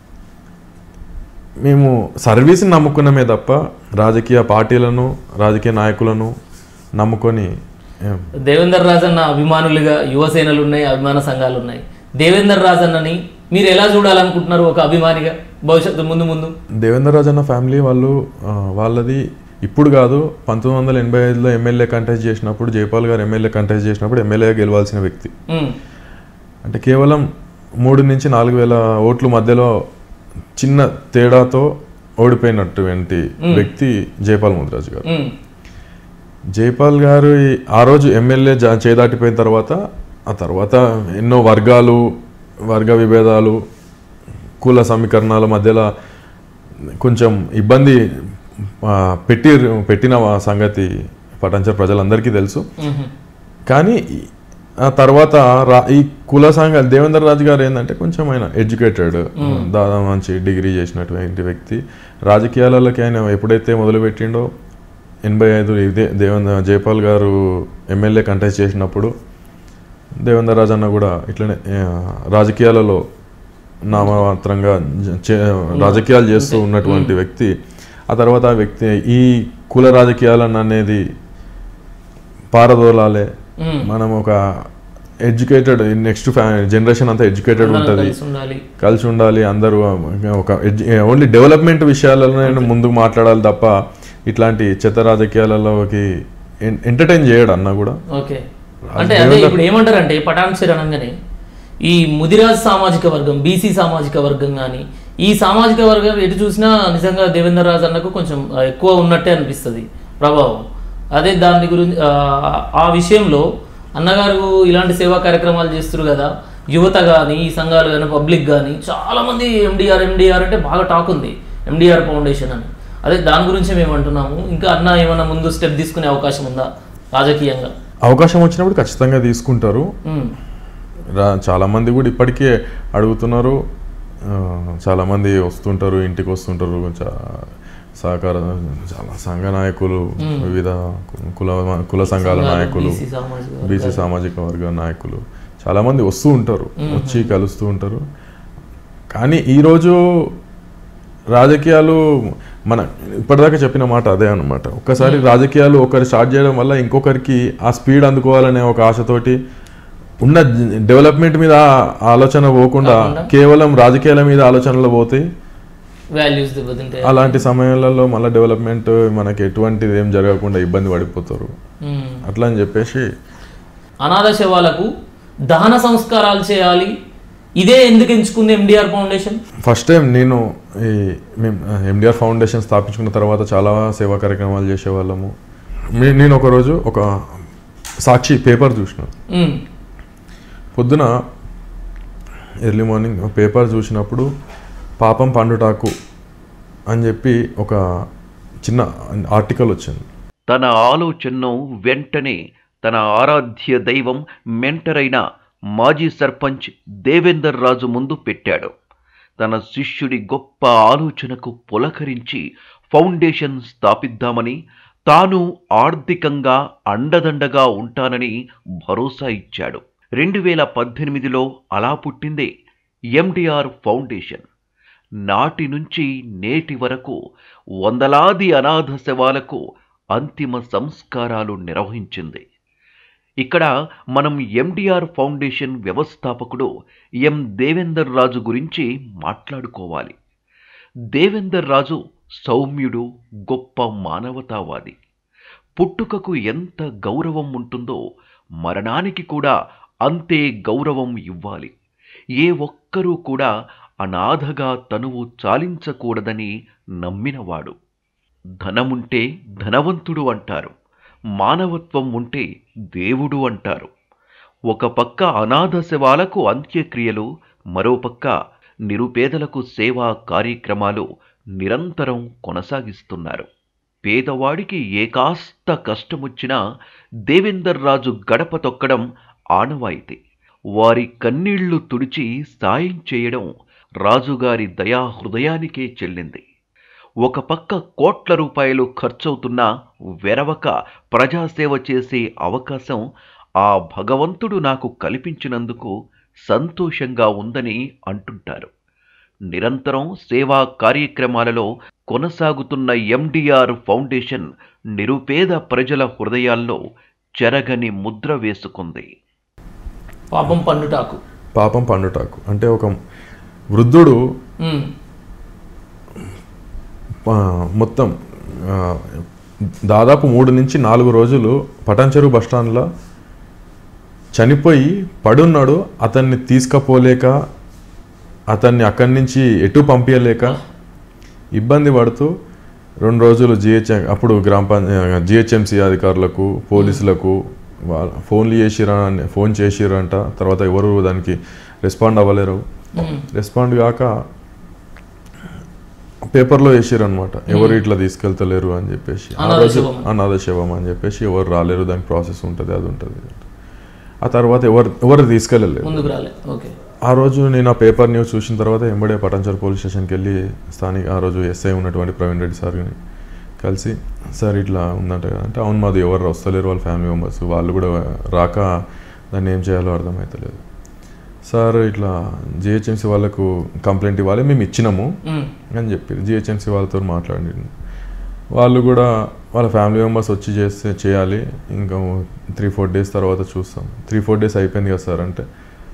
S2: మేము సర్వీస్ని నమ్ముకున్నమే తప్ప రాజకీయ పార్టీలను రాజకీయ నాయకులను నమ్ముకొని ఏం.
S1: దేవేందర్ రాజన్న అభిమానులుగా యువసేనలు ఉన్నాయి అభిమాన సంఘాలు ఉన్నాయి దేవేందర్ రాజన్నని మీరు ఎలా చూడాలనుకుంటున్నారు ఒక అభిమానిగా భవిష్యత్తు ముందు ముందు
S2: దేవేంద్ర రాజ్ అన్న ఫ్యామిలీ వాళ్ళు ఆ, వాళ్ళది ఇప్పుడు కాదు పంతొమ్మిది వందల ఎనభై ఐదులో ఎమ్మెల్యే కంటెస్ట్ చేసినప్పుడు జైపాల్ గారు ఎమ్మెల్యే కంటెస్ట్ చేసినప్పుడు ఎమ్మెల్యేగా గెలవాల్సిన వ్యక్తి
S1: ఉమ్,
S2: అంటే కేవలం మూడు నుంచి నాలుగు వేల ఓట్ల మధ్యలో చిన్న తేడాతో ఓడిపోయినటువంటి వ్యక్తి జైపాల్ ముద్రాజ్ గారు
S1: ఉమ్,
S2: జైపాల్ గారు ఈ- ఆ రోజు ఎమ్మెల్యే జా- చేదాటిపోయిన తర్వాత ఆ తర్వాత ఎన్నో వర్గాలు వర్గ విభేదాలు కుల సమీకరణాల మధ్యలో కొంచెం ఇబ్బంది ఆ, పెట్టి పెట్టిన సంగతి పటాంచర్ ప్రజలందరికీ తెలుసు
S1: ఉమ్,
S2: కానీ ఈ- ఆ తర్వాత రా ఈ కుల సంఘ దేవేంద్ర రాజు గారు ఏంటంటే కొంచెం ఆయన ఎడ్యుకేటెడ్ దాదాపు మంచి డిగ్రీ చేసినటువంటి వ్యక్తి రాజకీయాలలోకి ఆయన ఎప్పుడైతే మొదలుపెట్టిండో ఎనభై ఐదు ఇదే దేవేంద్ర జైపాల్ గారు ఎమ్మెల్యే కంటెస్ట్ చేసినప్పుడు దేవేంద్ర రాజు అన్న కూడా ఇట్లనే ఆ, రాజకీయాలలో నామమాత్రంగా జ- చే- రాజకీయాలు చేస్తూ ఉన్నటువంటి వ్యక్తి ఆ తర్వాత ఆ వ్యక్తి ఈ కుల రాజకీయాలను అనేది పారదోలాలే
S1: ఉమ్.
S2: మనం ఒక ఎడ్యుకేటెడ్ నెక్స్ట్ జనరేషన్ అంతా ఎడ్యుకేటెడ్
S1: అందరం
S2: ఉంటుంది
S1: కలిసి ఉండాలి
S2: కలిసి ఉండాలి అందరూ ఒక ఓన్లీ డెవలప్మెంట్ విషయాలలోనే ముందుకు మాట్లాడాలి తప్ప ఇట్లాంటి చెత్త రాజకీయాలలోకి ఎంటర్టైన్ చేయడు అన్న కూడా
S1: ఓకే అంటే అదే ఇప్పుడు ఏమంటారంటే పటాన్ చెరు అనగానే ఈ ముదిరాజ్ సామాజిక వర్గం బీసీ సామాజిక వర్గం కానీ ఈ సామాజిక వర్గం ఎటు చూసినా నిజంగా దేవేంద్ర రాజు అన్నకు కొంచెం ఆ, ఎక్కువ ఉన్నట్టే అనిపిస్తుంది ప్రభావం అదే దాని గురించి ఆ, ఆ విషయంలో అన్నగారు ఇలాంటి సేవా కార్యక్రమాలు చేస్తారు కదా యువత కానీ ఈ సంఘాలు కానీ పబ్లిక్ కానీ చాలామంది ఎండిఆర్ ఎండిఆర్ అంటే బాగా టాక్ ఉంది ఎండిఆర్ ఫౌండేషన్ అని అదే దాని గురించి మేము అంటున్నాము ఇంకా అన్న ఏమైనా ముందు స్టెప్ తీసుకునే అవకాశం ఉందా రాజకీయంగా
S2: అవకాశం వచ్చినప్పుడు ఖచ్చితంగా తీసుకుంటారు
S1: ఉమ్.
S2: రా చాలామంది కూడా ఇప్పటికే అడుగుతున్నారు ఆ, చాలామంది వస్తుంటారు ఇంటికి వస్తుంటారు చా- సహకార చాలా సంఘ నాయకులు వివిధ కుల కుల సంఘాల నాయకులు
S1: బీసీ సామాజిక వర్గాలు.
S2: బీసీ సామాజిక వర్గ నాయకులు చాలామంది వస్తూ ఉంటారు వచ్చి కలుస్తూ ఉంటారు కానీ ఈరోజు రాజకీయాలు మన ఇప్పటిదాకా చెప్పిన మాట అదే అన్నమాట ఒక్కసారి రాజకీయాలు ఒకరు స్టార్ట్ చేయడం వల్ల ఇంకొకరికి ఆ స్పీడ్ అందుకోవాలనే ఒక ఆశతోటి ఉన్న డెవలప్మెంట్ మీద ఆలోచన పోకుండా కేవలం రాజకీయాల మీద ఆలోచనలు పోతాయి
S1: వాల్యూస్ దెబ్బతింటాయి
S2: అలాంటి సమయాలలో మళ్ళీ డెవలప్మెంట్ మనకి ఎటువంటిది ఏం జరగకుండా ఇబ్బంది పడిపోతారు
S1: ఉమ్.
S2: అట్లా అని చెప్పేసి
S1: అనాథ శవాలకు దహన సంస్కారాలు చేయాలి ఇదే ఎందుకు ఎంచుకుంది ఎండిఆర్ ఫౌండేషన్
S2: ఫస్ట్ టైం నేను ఈ మేము ఎండిఆర్ ఫౌండేషన్ స్థాపించుకున్న తర్వాత చాలా సేవా కార్యక్రమాలు చేసేవాళ్ళము మీ- నేను ఒకరోజు ఒక సాక్షి పేపర్ చూసిన
S1: ఉమ్.
S2: పొద్దున ఎర్లీ మార్నింగ్ పేపర్ చూసినప్పుడు పాపం పండుటాకు అని చెప్పి ఒక చిన్న ఆర్టికల్ వచ్చింది
S4: తన ఆలోచనను వెంటనే తన ఆరాధ్య దైవం మెంటరైన మాజీ సర్పంచ్ దేవేందర్ రాజు ముందు పెట్టాడు తన శిష్యుడి గొప్ప ఆలోచనకు పులకరించి ఫౌండేషన్ స్థాపిద్దామని తాను ఆర్థికంగా అండదండగా ఉంటానని భరోసా ఇచ్చాడు రెండు వేల పద్దెనిమిదిలో అలా పుట్టిందే ఎండిఆర్ ఫౌండేషన్ నాటి నుంచి నేటి వరకు వందలాది అనాథ శవాలకు అంతిమ సంస్కారాలు నిర్వహించింది ఇక్కడ మనం ఎండిఆర్ ఫౌండేషన్ వ్యవస్థాపకుడు ఎం దేవేందర్ రాజు గురించి మాట్లాడుకోవాలి దేవేందర్ రాజు సౌమ్యుడు గొప్ప మానవతావాది పుట్టుకకు ఎంత గౌరవం ఉంటుందో మరణానికి కూడా అంతే గౌరవం ఇవ్వాలి ఏ ఒక్కరూ కూడా అనాథగా తనువు చాలించకూడదని నమ్మినవాడు ధనముంటే ధనవంతుడు అంటారు మానవత్వం ఉంటే దేవుడు అంటారు ఒక పక్క అనాథ శవాలకు అంత్యక్రియలు మరోపక్క నిరుపేదలకు సేవా కార్యక్రమాలు నిరంతరం కొనసాగిస్తున్నారు పేదవాడికి ఏ కాస్త కష్టమొచ్చినా దేవేందర్ రాజు గడప తొక్కడం ఆనవాయితీ వారి కన్నీళ్లు తుడిచి సాయం చేయడం రాజుగారి దయా హృదయానికే చెల్లింది ఒక పక్క కోట్ల రూపాయలు ఖర్చవుతున్నా వెరవక ప్రజాసేవ చేసే అవకాశం ఆ భగవంతుడు నాకు కల్పించినందుకు సంతోషంగా ఉందని అంటుంటారు నిరంతరం సేవా కార్యక్రమాలలో కొనసాగుతున్న ఎండిఆర్ ఫౌండేషన్ నిరుపేద ప్రజల హృదయాల్లో చెరగని ముద్ర వేసుకుంది
S1: పాపం పండుటాకు
S2: పాపం పండుటాకు అంటే ఒక వృద్ధుడు
S1: ఉమ్,
S2: ఆ, మొత్తం ఆ, దాదాపు మూడు నుంచి నాలుగు రోజులు పటాన్చెరు బస్టాండ్లో చనిపోయి పడున్నాడు అతన్ని తీసుకపోలేక అతన్ని అక్కడి నుంచి ఎటు పంపించలేక ఇబ్బంది పడుతూ రెండు రోజులు జిహెచ్ అప్పుడు గ్రామ పంచాయతీ జిహెచ్ఎంసీ అధికారులకు పోలీసులకు వాళ్ళ ఫోన్లు చేసిరా అని ఫోన్ చేసిరంట తర్వాత ఎవరు దానికి రెస్పాండ్ అవ్వలేరు రెస్పాండ్ కాక పేపర్లో వేసిరు అనమాట ఎవరు ఇట్లా తీసుకెళ్తలేరు అని చెప్పేసి ఆ
S1: అనాథ
S2: రోజు
S1: శవం.
S2: అనాథ శవం అని చెప్పేసి ఎవరు రాలేరు దానికి ప్రాసెస్ ఉంటుంది అది ఉంటుంది ఆ తర్వాత ఎవరు ఎవరు తీసుకెళ్ళలేదు
S1: ముందుకు రాలే ఓకే
S2: ఆ రోజు నేను ఆ పేపర్ న్యూస్ చూసిన తర్వాత ఎంబడే పటాన్చర్ పోలీస్ స్టేషన్కి వెళ్ళి స్థానిక ఆ రోజు ఎస్ఐ ఉన్నటువంటి ప్రవీణ్ రెడ్డి సార్ని కలిసి సార్ ఇట్లా ఉందంట కదా అంటే అవును మాది ఎవరు వస్తలేరు వాళ్ళ ఫ్యామిలీ మెంబర్స్ వాళ్ళు కూడా రాక దాన్ని ఏం చేయాలో అర్థమవుతలేదు సార్ ఇట్లా జిహెచ్ఎంసీ వాళ్ళకు కంప్లైంట్ ఇవ్వాలి మేము ఇచ్చినాము
S1: ఉమ్,
S2: అని చెప్పారు జిహెచ్ఎంసీ వాళ్ళతో మాట్లాడి వాళ్ళు కూడా వాళ్ళ ఫ్యామిలీ మెంబర్స్ వచ్చి చేస్తే చేయాలి ఇంకా త్రీ ఫోర్ డేస్ తర్వాత చూస్తాం త్రీ ఫోర్ డేస్ అయిపోయింది కదా సార్ అంటే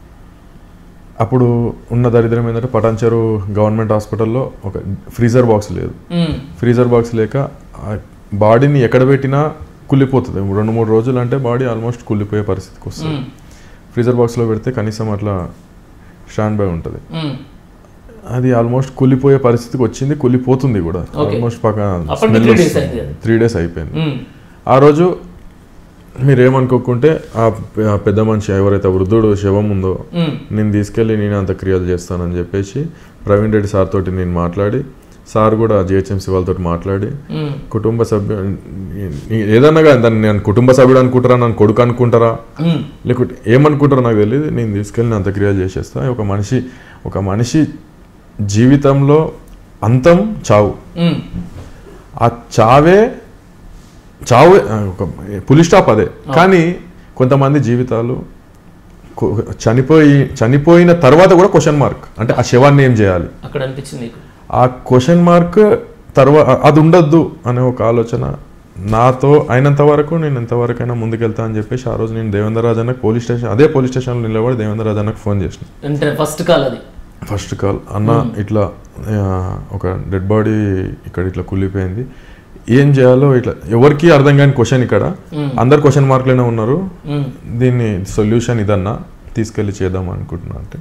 S2: అప్పుడు ఉన్న దరిద్రం ఏంటంటే పటాన్చెరు గవర్నమెంట్ హాస్పిటల్లో ఒక ఫ్రీజర్ బాక్స్ లేదు
S1: ఉమ్,
S2: ఫ్రీజర్ బాక్స్ లేక ఆ బాడీని ఎక్కడ పెట్టినా కుళ్ళిపోతుంది రెండు మూడు రోజులు అంటే బాడీ ఆల్మోస్ట్ కుళ్ళిపోయే పరిస్థితికి వస్తుంది
S1: ఉమ్,
S2: ఫ్రీజర్ బాక్స్లో పెడితే కనీసం అట్లా స్టాండ్ బై ఉంటుంది
S1: ఉమ్.
S2: అది ఆల్మోస్ట్ కూలిపోయే పరిస్థితికి వచ్చింది కూలిపోతుంది కూడా
S1: Okay.
S2: ఆల్మోస్ట్ పక్క
S1: అప్పటికి three days అయింది అది.
S2: త్రీ డేస్ అయిపోయింది
S1: ఉమ్,
S2: ఆ రోజు మీరు ఏమనుకోకుంటే ఆ పె- ఆ పెద్ద మనిషి ఎవరైతే వృద్ధుడు శవం ఉందో
S1: ఉమ్,
S2: నేను తీసుకెళ్ళి నేను అంత క్రియలు చేస్తానని చెప్పేసి ప్రవీణ్ రెడ్డి సార్ తోటి నేను మాట్లాడి సార్ కూడా జిహెచ్ఎంసీ వాళ్ళతో మాట్లాడి
S1: ఉమ్,
S2: కుటుంబ సభ్యు ఏదన్నా కానీ దాన్ని నేను కుటుంబ సభ్యుడు అనుకుంటారా నన్ను కొడుకు అనుకుంటారా
S1: ఉమ్,
S2: లేకుంటే ఏమనుకుంటారో నాకు తెలియదు నేను తీసుకెళ్ళి అంత్యక్రియలు చేసేస్తా ఒక మనిషి ఒక మనిషి జీవితంలో అంతం చావు
S1: ఉమ్,
S2: ఆ చావే చావే ఆ, ఒక పులి స్టాప్ అదే కానీ కొంతమంది జీవితాలు కొ- చనిపోయి చనిపోయిన తర్వాత కూడా క్వశ్చన్ మార్క్ అంటే ఆ శవాన్ని ఏం చేయాలి
S1: అక్కడ అనిపించింది నీకు
S2: ఆ క్వశ్చన్ మార్క్ తర్వాత అది ఉండొద్దు అనే ఒక ఆలోచన నాతో అయినంత వరకు నేను ఎంతవరకైనా ముందుకెళ్తా అని చెప్పేసి ఆ రోజు నేను దేవేంద్ర రాజ్ అన్నకు పోలీస్ స్టేషన్ అదే పోలీస్ స్టేషన్లో నిలబడి దేవేంద్ర రాజ్ అన్నకు ఫోన్ చేసిన
S1: అంటే ఫస్ట్ కాల్ అది
S2: ఫస్ట్ కాల్ అన్న ఇట్లా ఆ, ఒక డెడ్ బాడీ ఇక్కడ ఇట్లా కుళ్ళిపోయింది ఏం చేయాలో ఇట్లా ఎవరికి అర్థం కాని క్వశ్చన్ ఇక్కడ అందరు క్వశ్చన్ మార్క్లోనే ఉన్నారు
S1: ఉమ్,
S2: దీన్ని సొల్యూషన్ ఇదన్నా తీసుకెళ్ళి చేద్దాం అనుకుంటున్నా అంటే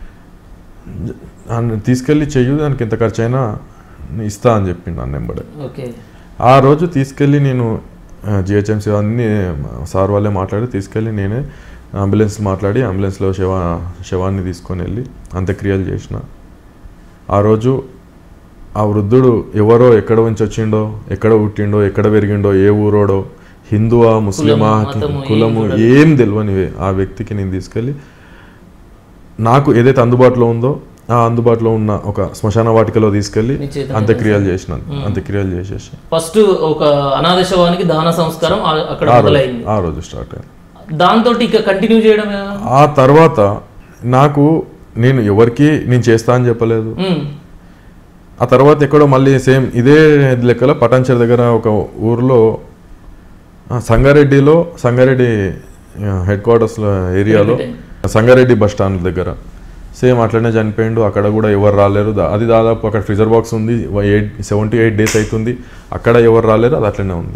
S2: జ- అన్న తీసుకెళ్ళి చెయ్యు దానికి ఎంత ఖర్చు అయినా నేను ఇస్తా అని చెప్పిండు అన్న ఎంబడే
S1: ఓకే
S2: ఆ రోజు తీసుకెళ్ళి నేను జిహెచ్ఎంసీ అన్ని సార్ వాళ్ళే మాట్లాడి తీసుకెళ్ళి నేనే అంబులెన్స్ మాట్లాడి అంబులెన్స్లో శవ శవాన్ని తీసుకొని వెళ్ళి అంత్యక్రియలు చేసిన ఆ రోజు ఆ వృద్ధుడు ఎవరో ఎక్కడ నుంచి వచ్చిండో ఎక్కడ పుట్టిండో ఎక్కడ పెరిగిండో ఏ ఊరోడో హిందువా ముస్లిమా
S1: మతము, ఏం
S2: కులము
S1: చూడలేదు.
S2: ఏం తెలియనివే ఆ వ్యక్తికి నేను తీసుకెళ్ళి నాకు ఏదైతే అందుబాటులో ఉందో ఆ అందుబాటులో ఉన్న ఒక శ్మశాన వాటికలో తీసుకెళ్ళి
S1: నీ చేత
S2: అంత్యక్రియలు చేసిన అంత్యక్రియలు చేసేసి
S1: ఫస్ట్ ఒక అనాథ శవానికి దాన సంస్కారం ఆ- అక్కడ
S2: ఆ రోజు
S1: మొదలైంది
S2: ఆ రోజు స్టార్ట్ అయింది
S1: దాంతో ఇక కంటిన్యూ చేయడం
S2: ఆ తర్వాత నాకు నేను ఎవరికి నేను చేస్తా అని చెప్పలేదు ఆ తర్వాత ఎక్కడో మళ్ళీ సేమ్ ఇదే లెక్కలో పటాన్చర్ దగ్గర ఒక ఊర్లో ఆ, సంగారెడ్డిలో సంగారెడ్డి హెడ్ క్వార్టర్స్లో ఏరియాలో సంగారెడ్డి బస్ స్టాండ్ దగ్గర సేమ్ అట్లనే చనిపోయిండు అక్కడ కూడా ఎవరు రాలేరు దా- అది దాదాపు అక్కడ ఫ్రిజర్ బాక్స్ ఉంది ఎయిట్ సెవెంటీ ఎయిట్ డేస్ అవుతుంది అక్కడ ఎవరు రాలేరు అది అట్లనే ఉంది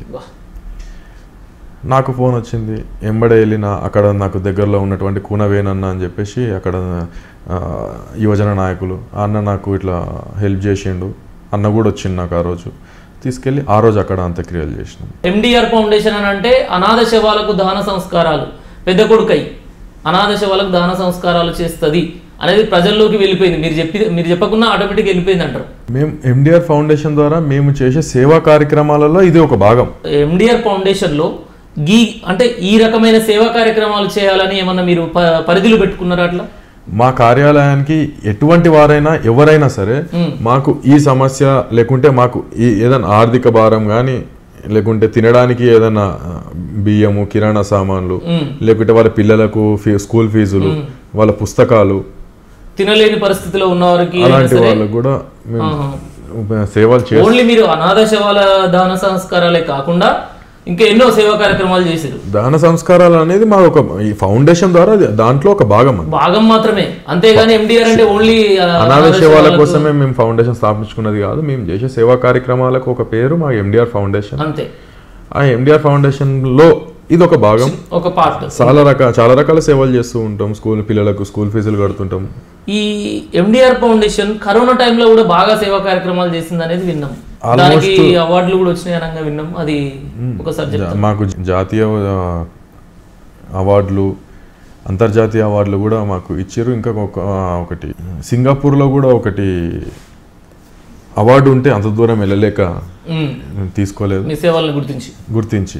S2: నాకు ఫోన్ వచ్చింది ఎంబడే వెళ్ళిన అక్కడ నాకు దగ్గరలో ఉన్నటువంటి కూనవేనన్న అని చెప్పేసి అక్కడ ఆ, యువజన నాయకులు ఆ అన్న నాకు ఇట్లా హెల్ప్ చేసిండు అన్న కూడా వచ్చిండు నాకు ఆ రోజు తీసుకెళ్ళి ఆ రోజు అక్కడ అంత్యక్రియలు చేసినాం
S1: ఎండిఆర్ ఫౌండేషన్ అని అంటే అనాథ శవాలకు దాన సంస్కారాలు పెద్ద కొడుకై అనాథ శవాలకు దాన సంస్కారాలు చేస్తుంది అనేది ప్రజల్లోకి వెళ్ళిపోయింది మీరు చెప్పి మీరు చెప్పకుండా ఆటోమేటిక్ వెళ్ళిపోయింది అంటారు
S2: మేము ఎండిఆర్ ఫౌండేషన్ ద్వారా మేము చేసే సేవా కార్యక్రమాలలో ఇది ఒక భాగం
S1: ఎండిఆర్ ఫౌండేషన్లో గీ అంటే ఈ రకమైన సేవా కార్యక్రమాలు చేయాలని ఏమన్నా మీరు ప- పరిధులు పెట్టుకున్నారా అట్లా
S2: మా కార్యాలయానికి ఎటువంటి వారైనా ఎవరైనా సరే మాకు ఈ సమస్య లేకుంటే మాకు ఈ ఏదైనా ఆర్థిక భారం కానీ లేకుంటే తినడానికి ఏదైనా ఆ, బియ్యము కిరాణా సామాన్లు లేకుంటే వాళ్ళ పిల్లలకు ఫీ స్కూల్ ఫీజులు వాళ్ళ పుస్తకాలు
S1: తినలేని పరిస్థితిలో ఉన్నవారికి అయినా
S2: అలాంటి
S1: సరే
S2: వాళ్ళకు కూడా మేము
S1: ఆహా.
S2: సేవలు చేస్తాం
S1: ఓన్లీ మీరు అనాథ శవాల దాన సంస్కారాలే కాకుండా ఇంకా ఎన్నో సేవా కార్యక్రమాలు చేశారు
S2: దాన సంస్కారాలు అనేది మా ఒక ఈ ఫౌండేషన్ ద్వారా అది దాంట్లో ఒక భాగం అది
S1: భాగం మాత్రమే అంతేగాని ఎండిఆర్ అంటే ఓన్లీ
S2: అనాథ సేవల కోసమే మేము ఫౌండేషన్ స్థాపించుకున్నది కాదు మేము చేసే సేవా కార్యక్రమాలకు ఒక పేరు మా ఎండిఆర్ ఫౌండేషన్
S1: అంతే
S2: ఆ ఎండిఆర్ ఫౌండేషన్ లో ఇది ఒక భాగం
S1: ఒక పార్ట్
S2: చాలా రకాల చాలా రకాల సేవలు చేస్తూ ఉంటాం స్కూల్ పిల్లలకు స్కూల్ ఫీజులు కడుతుంటాం
S1: ఈ ఎండిఆర్ ఫౌండేషన్ కరోనా టైంలో కూడా బాగా సేవా కార్యక్రమాలు చేసింది అనేది విన్నాం
S2: Almost-
S1: దానికి అవార్డులు కూడా వచ్చినాయి అనగా విన్నాం అది ఒకసారి చెప్తారా?
S2: జా- మాకు జాతీయ ఆ, అవార్డులు అంతర్జాతీయ అవార్డులు కూడా మాకు ఇచ్చారు ఇంకా ఒక ఆ, ఒకటి సింగపూర్లో కూడా ఒకటి అవార్డు ఉంటే అంత దూరం వెళ్ళలేక
S1: ఉమ్,
S2: తీసుకోలేదు
S1: మీ సేవలను గుర్తించి
S2: గుర్తించి